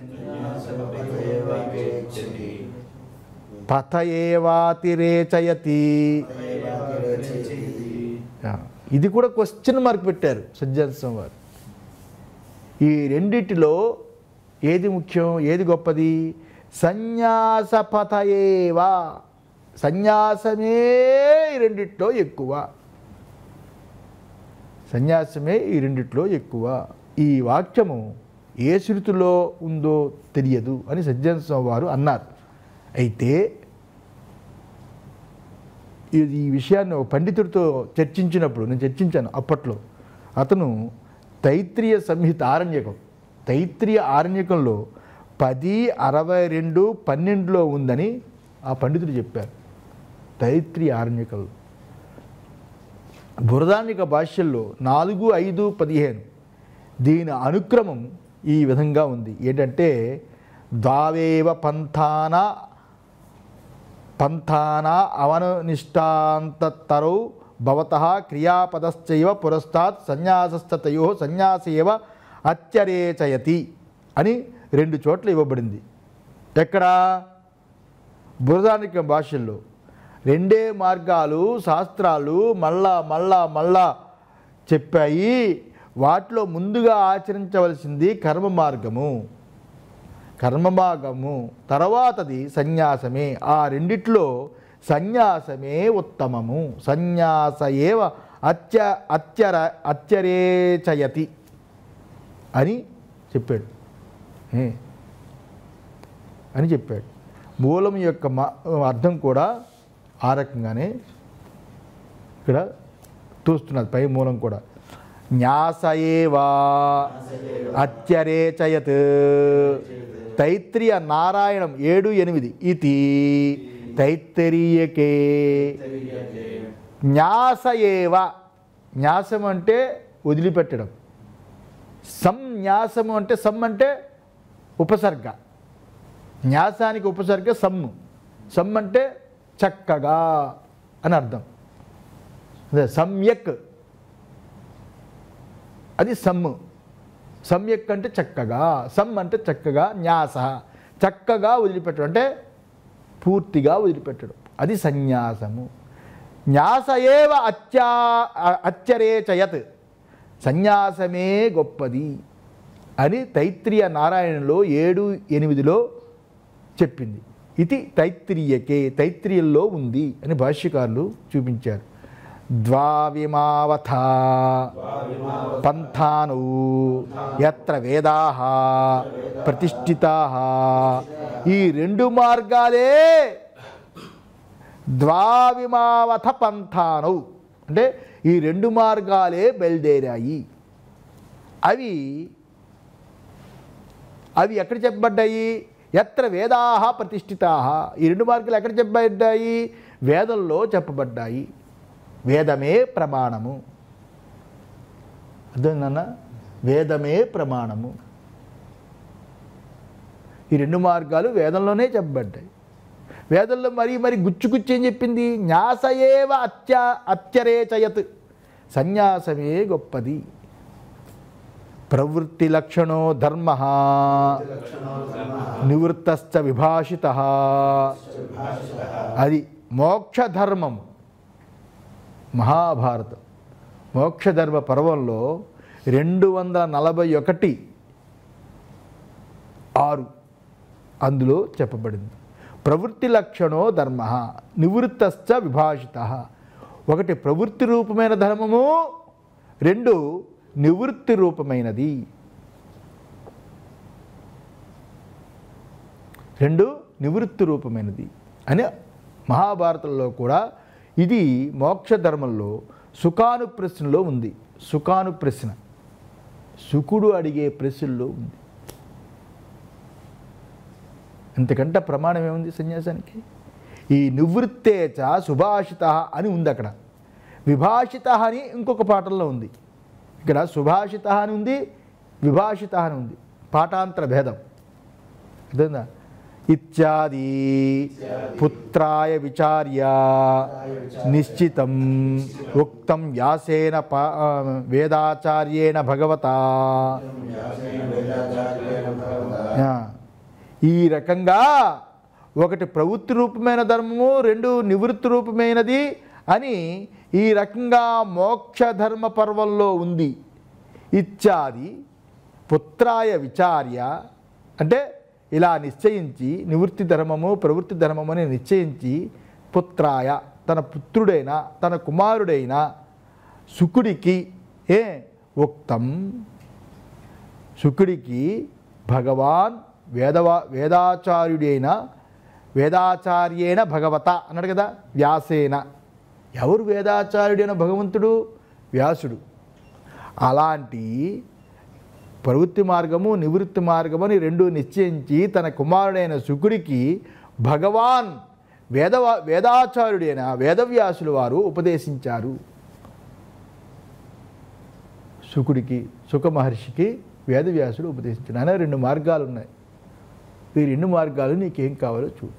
పథ ఏవాతిరేచయతి ఆ, ఇది కూడా క్వశ్చన్ మార్క్ పెట్టారు సజ్జాసం వారు ఈ రెండిటిలో ఏది ముఖ్యం ఏది గొప్పది సన్యాసపథయేవా సన్యాసమే ఈ రెండిట్లో ఎక్కువ సన్యాసమే ఈ రెండిట్లో ఎక్కువ ఈ వాక్యము ఏ శృతిలో ఉందో తెలియదు అని సజ్జన వారు అన్నారు అయితే ఇది ఈ విషయాన్ని ఒక పండితుడితో చర్చించినప్పుడు నేను చర్చించాను అప్పట్లో అతను తైత్రీయ సంహిత ఆరణ్యకం తైత్రీయ ఆరణ్యకంలో పది అరవై రెండు పన్నెండులో ఉందని ఆ పండితుడు చెప్పారు తైత్రీయ ఆరణ్యకంలో బురదానిక భాష్యంలో నాలుగు ఐదు పదిహేను దీని అనుక్రమం ఈ విధంగా ఉంది ఏంటంటే దావేవ పంథాన పంథాన అవనునిష్టాంతరౌ భవత క్రియాపదశ్చైవ పురస్తాత్ సన్యాసస్తయో సన్యాసేవ అత్యరేచయతి అని రెండు చోట్ల ఇవ్వబడింది ఎక్కడ బురదానిక భాషల్లో రెండే మార్గాలు శాస్త్రాలు మళ్ళా మళ్ళా మళ్ళా చెప్పాయి వాటిలో ముందుగా ఆచరించవలసింది కర్మ మార్గము కర్మభాగము తర్వాతది సన్యాసమే ఆ రెండిట్లో సన్యాసమే ఉత్తమము సన్యాస ఏవ అత్య అత్యర అత్యరేచయతి అని చెప్పాడు ఏ? అని చెప్పాడు మూలం యొక్క మా అర్థం కూడా ఆ రకంగానే ఇక్కడ చూస్తున్నది పై మూలం కూడా న్యాసయేవా అత్యరేచయత్ తైత్రీయ నారాయణం ఏడు ఎనిమిది ఇది తైత్తరీయకే న్యాసయేవ న్యాసం అంటే వదిలిపెట్టడం సంన్యాసము అంటే సమ్ అంటే ఉపసర్గ న్యాసానికి ఉపసర్గ సమ్ము సమ్ అంటే చక్కగా అని అర్థం అదే సమ్యక్ అది సమ్ము సమ్యక్ అంటే చక్కగా సమ్ అంటే చక్కగా న్యాస చక్కగా వదిలిపెట్టడం అంటే పూర్తిగా వదిలిపెట్టడం అది సన్యాసము న్యాస ఏవ అత్యా అత్యరేచయత్ సన్యాసమే గొప్పది అని తైత్రీయ నారాయణలో ఏడు ఎనిమిదిలో చెప్పింది ఇది తైత్రీయకే తైత్రీయంలో ఉంది అని భాష్యకారులు చూపించారు ద్వావిమావథ పంథానౌ ఎత్ర వేదా ప్రతిష్ఠితా ఈ రెండు మార్గాలే ద్వావిమావథ పంథానౌ అంటే ఈ రెండు మార్గాలే బయలుదేరాయి అవి అవి ఎక్కడ చెప్పబడ్డాయి ఎత్ర వేదా ప్రతిష్ఠితా ఈ రెండు మార్గాలు ఎక్కడ చెప్పబడ్డాయి వేదంలో చెప్పబడ్డాయి వేదమే ప్రమాణము అర్థమైందన్న వేదమే ప్రమాణము ఈ రెండు మార్గాలు వేదంలోనే చెప్పబడ్డాయి వేదంలో మరి మరి గుచ్చు గుచ్చు ఏం చెప్పింది న్యాసయేవ అత్య అత్యరేచయత్ సన్యాసమే గొప్పది ప్రవృత్తి లక్షణో ధర్మ నివృత్తశ్చ విభాషిత అది మోక్షధర్మం మహాభారతం మోక్షధర్మ పర్వంలో రెండు వందల నలభై ఒకటి ఆరు అందులో చెప్పబడింది ప్రవృత్తి లక్షణో ధర్మ నివృత్తశ్చ విభాషిత ఒకటి ప్రవృత్తి రూపమైన ధర్మము రెండు నివృత్తి రూపమైనది రెండు నివృత్తి రూపమైనది అని మహాభారతంలో కూడా ఇది మోక్ష ధర్మంలో సుఖాను ప్రశ్నలో ఉంది సుఖాను ప్రశ్న సుకుడు అడిగే ప్రశ్నలో ఉంది ఇంతకంటే ప్రమాణం ఏముంది సన్యాసానికి ఈ నివృత్తేచ సుభాషిత అని ఉంది అక్కడ విభాషిత అని ఇంకొక పాఠంలో ఉంది ఇక్కడ సుభాషిత అని ఉంది విభాషిత అని ఉంది పాఠాంతర భేదం అర్థందా ఇత్యాది పుత్రాయ విచార్య నిశ్చితం ఉక్తం వ్యాసేన పా వేదాచార్యేణ భగవత ఆ, ఈ రకంగా ఒకటి ప్రవృత్తి రూపమైన ధర్మము రెండు నివృత్తి రూపమైనది అని ఈ రకంగా మోక్ష ధర్మ పర్వంలో ఉంది ఇత్యాది పుత్రాయ విచార్య అంటే ఇలా నిశ్చయించి నివృత్తి ధర్మము ప్రవృత్తి ధర్మము అని నిశ్చయించి పుత్రాయ తన పుత్రుడైన తన కుమారుడైన శుకుడికి ఏ ఉక్తం శుకుడికి భగవాన్ వేదవా వేదాచార్యుడైన వేదాచార్యేణ భగవత అన్నాడు కదా వ్యాసేన ఎవరు వేదాచార్యుడైన భగవంతుడు వ్యాసుడు అలాంటి ప్రవృత్తి మార్గము నివృత్తి మార్గము అని రెండు నిశ్చయించి తన కుమారుడైన శుకుడికి భగవాన్ వేద వేదాచార్యుడైన వేదవ్యాసులు వారు ఉపదేశించారు శుకుడికి సుఖ మహర్షికి వేదవ్యాసుడు ఉపదేశించారు ఆయన రెండు మార్గాలు ఉన్నాయి ఈ రెండు మార్గాలు నీకేం కావాలో చూడు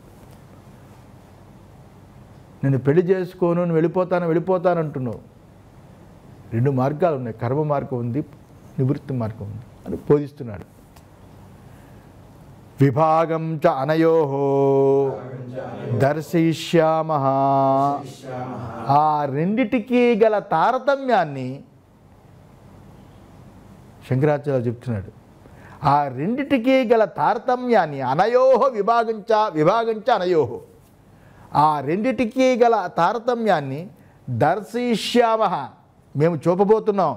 నేను పెళ్లి చేసుకోను నేను వెళ్ళిపోతాను వెళ్ళిపోతాను అంటున్నావు రెండు మార్గాలు ఉన్నాయి కర్మ మార్గం ఉంది నివృత్తి మార్గం ఉంది అని బోధిస్తున్నాడు విభాగం చ అనయో దర్శయిష్యామ ఆ రెండిటికి గల తారతమ్యాన్ని శంకరాచార్య చెప్తున్నాడు ఆ రెండిటికి గల తారతమ్యాన్ని అనయోహ విభాగంచ విభాగంచ అనయోహో ఆ రెండిటికి గల తారతమ్యాన్ని దర్శయిష్యామ మేము చూపబోతున్నాం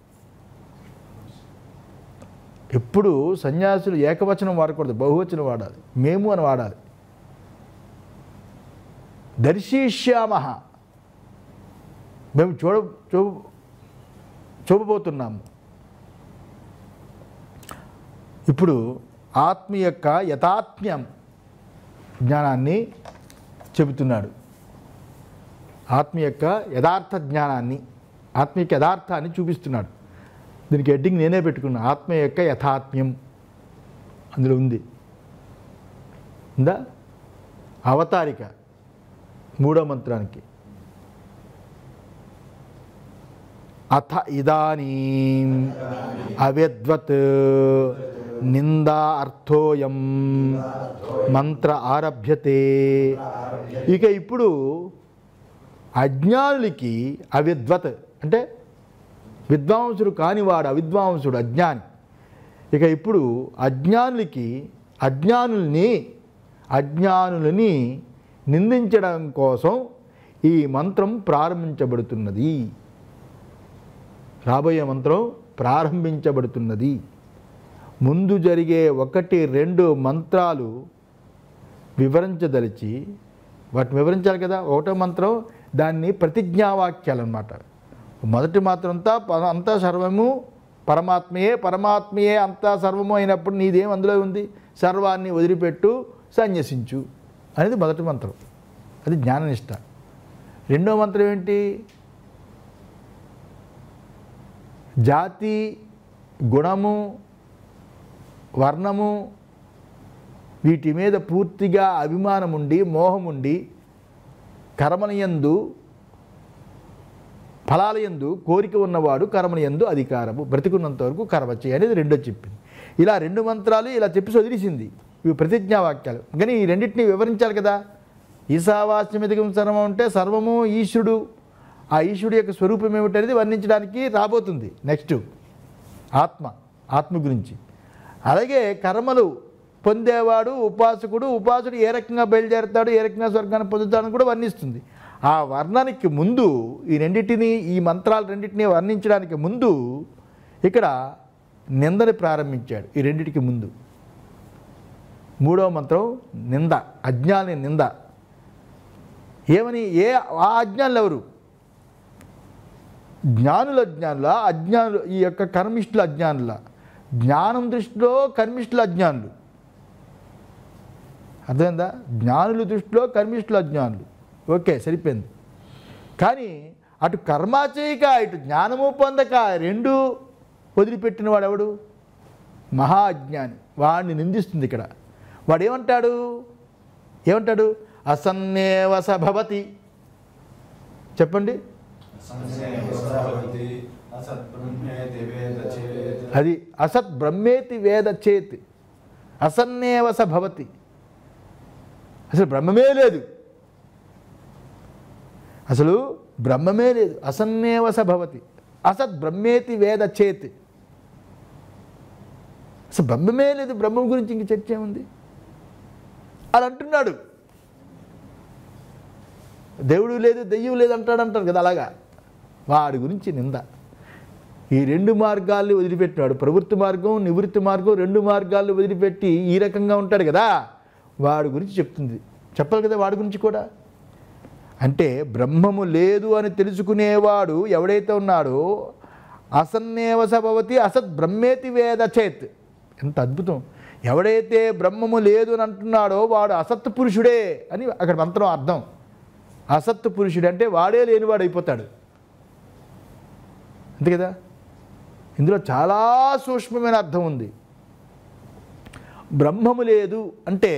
ఎప్పుడు సన్యాసులు ఏకవచనం వాడకూడదు బహువచనం వాడాలి మేము అని వాడాలి దర్శిష్యామ మేము చూడ చూ చూపబోతున్నాము ఇప్పుడు ఆత్మ యొక్క యథాత్మ్యం జ్ఞానాన్ని చెబుతున్నాడు ఆత్మ యొక్క యథార్థ జ్ఞానాన్ని ఆత్మ యొక్క యథార్థాన్ని చూపిస్తున్నాడు దీనికి హెడ్డింగ్ నేనే పెట్టుకున్నా ఆత్మ యొక్క యథాత్మ్యం అందులో ఉంది ఉందా అవతారిక మూడో మంత్రానికి అథ ఇదానీ అవిద్వత్ నిందా అర్థోయం మంత్ర ఆరభ్యతే ఇక ఇప్పుడు అజ్ఞానులకి అవిద్వత్ అంటే విద్వాంసుడు కానివాడు అవిద్వాంసుడు అజ్ఞాని ఇక ఇప్పుడు అజ్ఞానులకి అజ్ఞానుల్ని అజ్ఞానులని నిందించడం కోసం ఈ మంత్రం ప్రారంభించబడుతున్నది రాబోయే మంత్రం ప్రారంభించబడుతున్నది ముందు జరిగే ఒకటి రెండు మంత్రాలు వివరించదలిచి వాటిని వివరించాలి కదా ఒకటో మంత్రం దాన్ని ప్రతిజ్ఞావాక్యాలు అనమాట మొదటి మాత్రం అంతా ప- అంతా సర్వము పరమాత్మయే పరమాత్మయే అంతా సర్వము అయినప్పుడు నీదేం అందులో ఉంది సర్వాన్ని వదిలిపెట్టు సన్యసించు అనేది మొదటి మంత్రం అది జ్ఞాననిష్ట రెండో మంత్రం ఏంటి జాతి గుణము వర్ణము వీటి మీద పూర్తిగా అభిమానం ఉండి మోహం ఉండి కర్మలయందు ఫలాలయందు కోరిక ఉన్నవాడు కర్మలయందు అధికారము బ్రతికున్నంత వరకు కర్మ చేయి అనేది రెండో చెప్పింది ఇలా రెండు మంత్రాలు ఇలా చెప్పి వదిలేసింది ఇవి ప్రతిజ్ఞావాక్యాలు కానీ ఈ రెండింటిని వివరించాలి కదా ఈశావాస్యమిదిగం సర్వం అంటే సర్వము ఈశ్వరుడు ఆ ఈశ్వరుడు యొక్క స్వరూపం ఏమిటనేది వర్ణించడానికి రాబోతుంది నెక్స్ట్ ఆత్మ ఆత్మ గురించి అలాగే కర్మలు పొందేవాడు ఉపాసకుడు ఉపాసుడు ఏ రకంగా బయలుదేరుతాడు ఏ రకంగా స్వర్గాన్ని పొందుతాడని కూడా వర్ణిస్తుంది ఆ వర్ణానికి ముందు ఈ రెండింటిని ఈ మంత్రాలు రెండింటిని వర్ణించడానికి ముందు ఇక్కడ నిందని ప్రారంభించాడు ఈ రెండింటికి ముందు మూడవ మంత్రం నింద అజ్ఞాని నింద ఏమని ఏ ఆ అజ్ఞానులు ఎవరు జ్ఞానుల అజ్ఞానుల అజ్ఞానులు ఈ యొక్క కర్మిష్ఠుల అజ్ఞానుల జ్ఞానం దృష్టిలో కర్మిష్ఠుల అజ్ఞానులు అర్థమైందా జ్ఞానుల దృష్టిలో కర్మిష్ఠుల అజ్ఞానులు ఓకే సరిపోయింది కానీ అటు కర్మ చేయక ఇటు జ్ఞానము పొందక రెండు వదిలిపెట్టిన వాడు ఎవడు మహా అజ్ఞాని వాడిని నిందిస్తుంది ఇక్కడ వాడు ఏమంటాడు ఏమంటాడు అసన్నేవస భవతి చెప్పండి అసత్బ్రహ్మేతి వేద చేత్ అది అసత్ బ్రహ్మేతి వేద చేత్ అసన్నేవస భవతి అసలు బ్రహ్మమే లేదు అసలు బ్రహ్మమే లేదు అసన్నేవస భవతి అసత్ బ్రహ్మేతి వేద చేత్ అసలు బ్రహ్మమే లేదు బ్రహ్మం గురించి ఇంక చర్చ ఏముంది అలా అంటున్నాడు దేవుడు లేదు దెయ్యం లేదు అంటాడు అంటారు కదా అలాగా వాడి గురించి నింద ఈ రెండు మార్గాల్ని వదిలిపెట్టినాడు ప్రవృత్తి మార్గం నివృత్తి మార్గం రెండు మార్గాలు వదిలిపెట్టి ఈ రకంగా ఉంటాడు కదా వాడి గురించి చెప్తుంది చెప్పాలి కదా వాడి గురించి కూడా అంటే బ్రహ్మము లేదు అని తెలుసుకునేవాడు ఎవడైతే ఉన్నాడో అసన్నేవస భవతి అసత్ బ్రహ్మేతి వేద చేత్ ఎంత అద్భుతం ఎవడైతే బ్రహ్మము లేదు అని అంటున్నాడో వాడు అసత్ పురుషుడే అని అక్కడ మంత్రం అర్థం అసత్ పురుషుడు అంటే వాడే లేనివాడు అయిపోతాడు అంతే కదా ఇందులో చాలా సూక్ష్మమైన అర్థం ఉంది బ్రహ్మము లేదు అంటే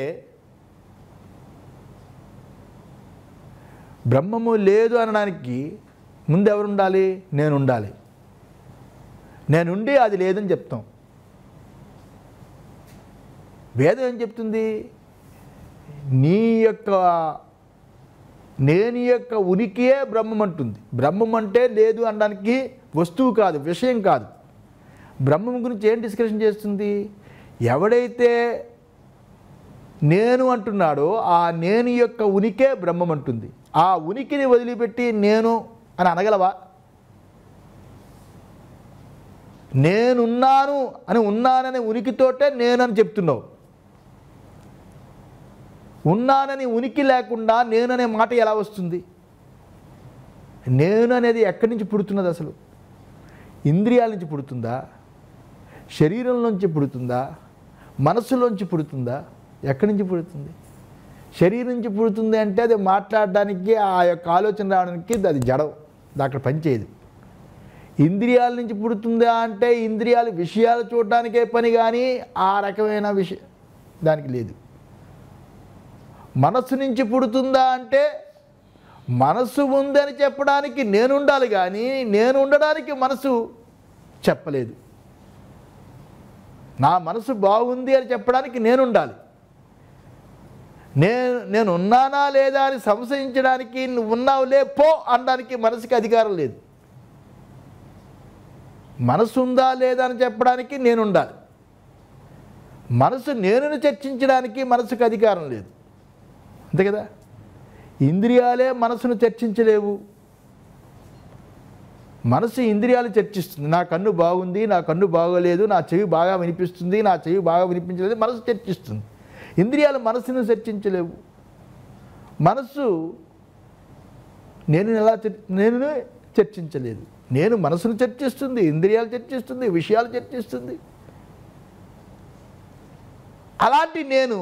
బ్రహ్మము లేదు అనడానికి ముందు ఎవరు ఉండాలి నేను ఉండాలి నేనుండి అది లేదని చెప్తాం వేదం ఏం చెప్తుంది నీ యొక్క నేను యొక్క ఉనికియే బ్రహ్మం అంటుంది బ్రహ్మం అంటే లేదు అనడానికి వస్తువు కాదు విషయం కాదు బ్రహ్మం గురించి ఏం డిస్కషన్ చేస్తుంది ఎవడైతే నేను అంటున్నాడో ఆ నేను యొక్క ఉనికే బ్రహ్మం అంటుంది ఆ ఉనికిని వదిలిపెట్టి నేను అని అనగలవా నేనున్నాను అని ఉన్నాననే ఉనికితోటే నేనని చెప్తున్నావు ఉన్నానని ఉనికి లేకుండా నేననే మాట ఎలా వస్తుంది నేను అనేది ఎక్కడి నుంచి పుడుతున్నది అసలు ఇంద్రియాల నుంచి పుడుతుందా శరీరం నుంచి పుడుతుందా మనస్సులోంచి పుడుతుందా ఎక్కడి నుంచి పుడుతుంది శరీరం నుంచి పుడుతుంది అంటే అది మాట్లాడడానికి ఆ యొక్క ఆలోచన రావడానికి అది జడం అక్కడ పనిచేయదు ఇంద్రియాల నుంచి పుడుతుందా అంటే ఇంద్రియాలు విషయాలు చూడడానికే పని కానీ ఆ రకమైన విషయం దానికి లేదు మనస్సు నుంచి పుడుతుందా అంటే మనస్సు ఉందని చెప్పడానికి నేను ఉండాలి కానీ నేను ఉండడానికి మనసు చెప్పలేదు నా మనసు బాగుంది అని చెప్పడానికి నేను ఉండాలి నేను నేను ఉన్నానా లేదా అని సంశయించడానికి నువ్వు ఉన్నావులే పో అనడానికి మనసుకి అధికారం లేదు మనసు ఉందా లేదా అని చెప్పడానికి నేను ఉండాలి మనసు నేనుని చర్చించడానికి మనసుకు అధికారం లేదు అంతే కదా ఇంద్రియాలే మనసును చర్చించలేవు మనసు ఇంద్రియాలు చర్చిస్తుంది నా కన్ను బాగుంది నా కన్ను బాగోలేదు నా చెవి బాగా వినిపిస్తుంది నా చెవి బాగా వినిపించలేదు మనసు చర్చిస్తుంది ఇంద్రియాలు మనసును చర్చించలేవు మనసు నేను ఎలా చర్- నేను చర్చించలేదు నేను మనసును చర్చిస్తుంది ఇంద్రియాలు చర్చిస్తుంది విషయాలు చర్చిస్తుంది అలాంటి నేను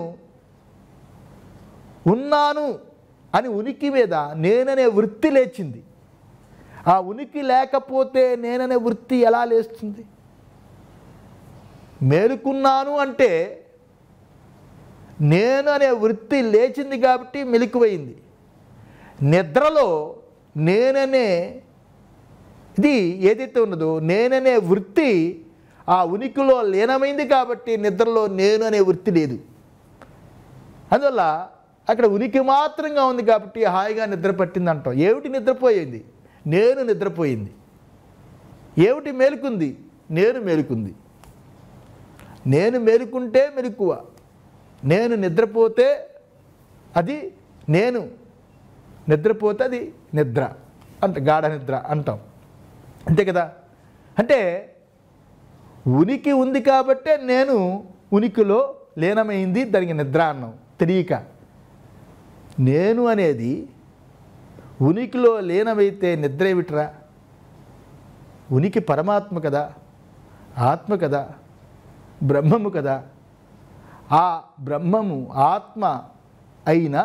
ఉన్నాను అని ఉనికి మీద నేననే వృత్తి లేచింది ఆ ఉనికి లేకపోతే నేననే వృత్తి ఎలా లేస్తుంది మేలుకున్నాను అంటే నేను అనే వృత్తి లేచింది కాబట్టి మెలకువైంది నిద్రలో నేననే ఇది ఏదైతే ఉన్నదో నేననే వృత్తి ఆ ఉనికిలో లీనమైంది కాబట్టి నిద్రలో నేను అనే వృత్తి లేదు అందువల్ల అక్కడ ఉనికి మాత్రంగా ఉంది కాబట్టి హాయిగా నిద్ర పట్టింది అంటాం ఏమిటి నిద్రపోయింది నేను నిద్రపోయింది ఏమిటి మేలుకుంది నేను మేలుకుంది నేను మేలుకుంటే మెలకువ నేను నిద్రపోతే అది నేను నిద్రపోతే అది నిద్ర అంట గాఢ నిద్ర అంటాం అంతే కదా అంటే ఉనికి ఉంది కాబట్టే నేను ఉనికిలో లీనమైంది దానికి నిద్ర అన్నాం తెలియక నేను అనేది ఉనికిలో లీనమైతే నిద్ర ఏమిట్రా ఉనికి పరమాత్మ కదా ఆత్మ కదా బ్రహ్మము కదా ఆ బ్రహ్మము ఆత్మ అయిన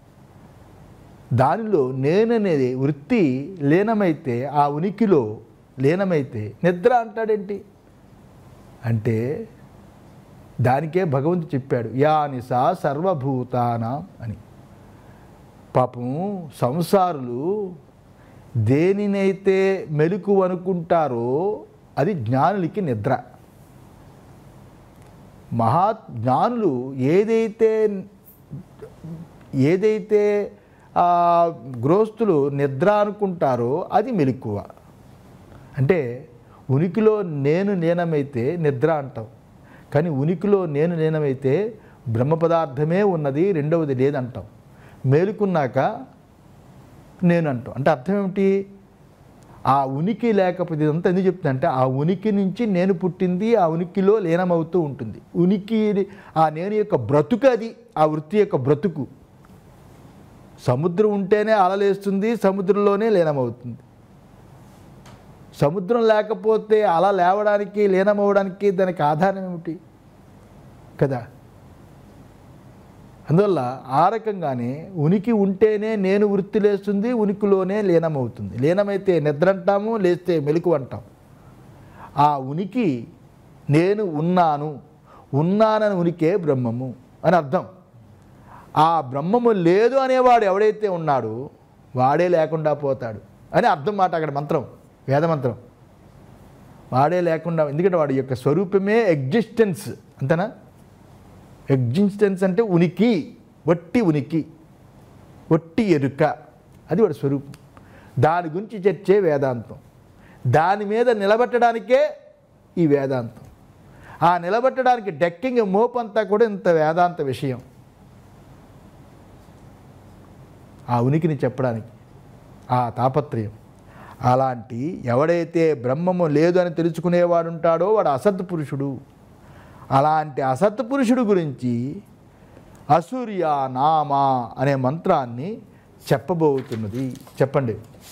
దానిలో నేననేది వృత్తి లీనమైతే ఆ ఉనికిలో లీనమైతే నిద్ర అంటాడేంటి అంటే దానికే భగవంతుడు చెప్పాడు యా నిసా సర్వభూతానాం అని పాపం సంసారులు దేనినైతే మెలకు అనుకుంటారో అది జ్ఞానులకి నిద్ర మహా జ్ఞానులు ఏదైతే ఏదైతే ఆ, గృహస్థులు నిద్ర అనుకుంటారో అది మెలకువ అంటే ఉనికిలో నేను నేనమైతే నిద్ర అంటాం కానీ ఉనికిలో నేను నేనమైతే బ్రహ్మ పదార్థమే ఉన్నది రెండవది లేదంటాం మేలుకున్నాక నేను అంటాం అంటే అర్థం ఏమిటి ఆ ఉనికి లేకపోతే ఇదంతా ఎందుకు చెప్తున్నా అంటే ఆ ఉనికి నుంచి నేను పుట్టింది ఆ ఉనికిలో లీనమవుతూ ఉంటుంది ఉనికి ఆ నేను యొక్క బ్రతుకు అది ఆ వృత్తి యొక్క బ్రతుకు సముద్రం ఉంటేనే అలలేస్తుంది సముద్రంలోనే లీనమవుతుంది సముద్రం లేకపోతే అల లేవడానికి లీనమవడానికి దానికి ఆధారం ఏమిటి కదా అందువల్ల ఆ రకంగానే ఉనికి ఉంటేనే నేను వృత్తి లేస్తుంది ఉనికిలోనే లీనమవుతుంది లీనమైతే నిద్ర అంటాము లేస్తే మెలకు అంటాం ఆ ఉనికి నేను ఉన్నాను ఉన్నానని ఉనికే బ్రహ్మము అని అర్థం ఆ బ్రహ్మము లేదు అనేవాడు ఎవడైతే ఉన్నాడో వాడే లేకుండా పోతాడు అని అర్థం మాట అక్కడ మంత్రం వేదమంత్రం వాడే లేకుండా ఎందుకంటే వాడి యొక్క స్వరూపమే ఎగ్జిస్టెన్స్ అంతేనా ఎగ్జిస్టెన్స్ అంటే ఉనికి వట్టి ఉనికి వట్టి ఎరుక అది వాడి స్వరూపం దాని గురించి చర్చే వేదాంతం దాని మీద నిలబెట్టడానికే ఈ వేదాంతం ఆ నిలబెట్టడానికి డెక్కింగ్ మోపంతా కూడా ఇంత వేదాంత విషయం ఆ ఉనికిని చెప్పడానికి ఆ తాపత్రయం అలాంటి ఎవడైతే బ్రహ్మము లేదు అని తెలుసుకునేవాడు ఉంటాడో వాడు అసత్ పురుషుడు అలాంటి అసత్ పురుషుడు గురించి అసూర్య నామ అనే మంత్రాన్ని చెప్పబోతున్నది చెప్పండి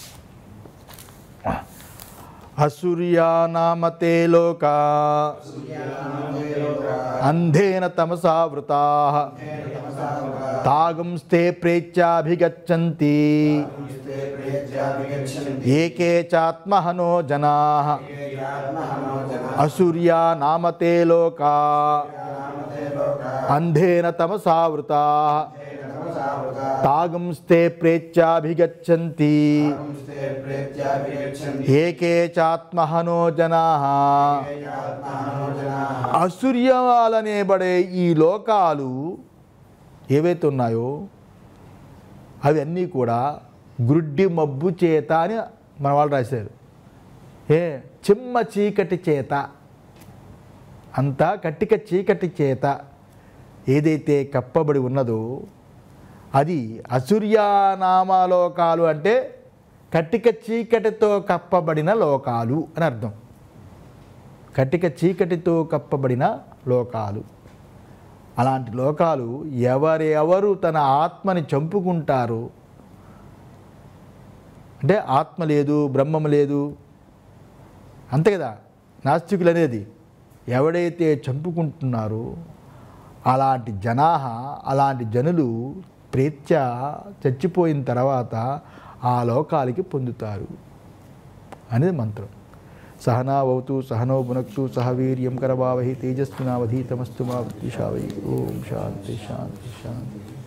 అసూర్యా నామతే లోక అంధేన తమసా వృతా తాగుంస్తే ప్రేత్యాభిగచ్చంతి పుంస్తే ప్రేత్యాభిగచ్చन्ति ఏకే చాత్మహనో జనా ये यात्महनो जना అసూర్యా నామతే లోకా नामते लोका అంధేన తమసావృతా तमसावृता తాగుంస్తే ప్రేత్యాభిగచ్చంతి पुंस्ते प्रेत्याभिगच्छन्ति ఏకే చాత్మహనో జనా ये यात्महनो जनाः అసూర్యాలనేబడే ఈ లోకాలు ఏవైతే ఉన్నాయో అవన్నీ కూడా గ్రుడ్డి మబ్బు చేత అని మన వాళ్ళు రాశారు ఏ చిమ్మ చీకటి చేత అంతా కట్టిక చీకటి చేత ఏదైతే కప్పబడి ఉన్నదో అది అసూర్యానామాలోకాలు అంటే కట్టిక చీకటితో కప్పబడిన లోకాలు అని అర్థం కట్టిక చీకటితో కప్పబడిన లోకాలు అలాంటి లోకాలు ఎవరెవరు తన ఆత్మని చంపుకుంటారో అంటే ఆత్మ లేదు బ్రహ్మం లేదు అంతే కదా నాస్తికులు అనేది ఎవడైతే చంపుకుంటున్నారో అలాంటి జనాహ అలాంటి జనులు ప్రేత్య చచ్చిపోయిన తర్వాత ఆ లోకాలకి పొందుతారు అనేది మంత్రం సహనావతు సహనో భునక్తు సహ వీర్యం కరవావహి తేజస్వినావధీతమస్తు మా వృత్తిషావై ఓం శాంతి శాంతి శాంతి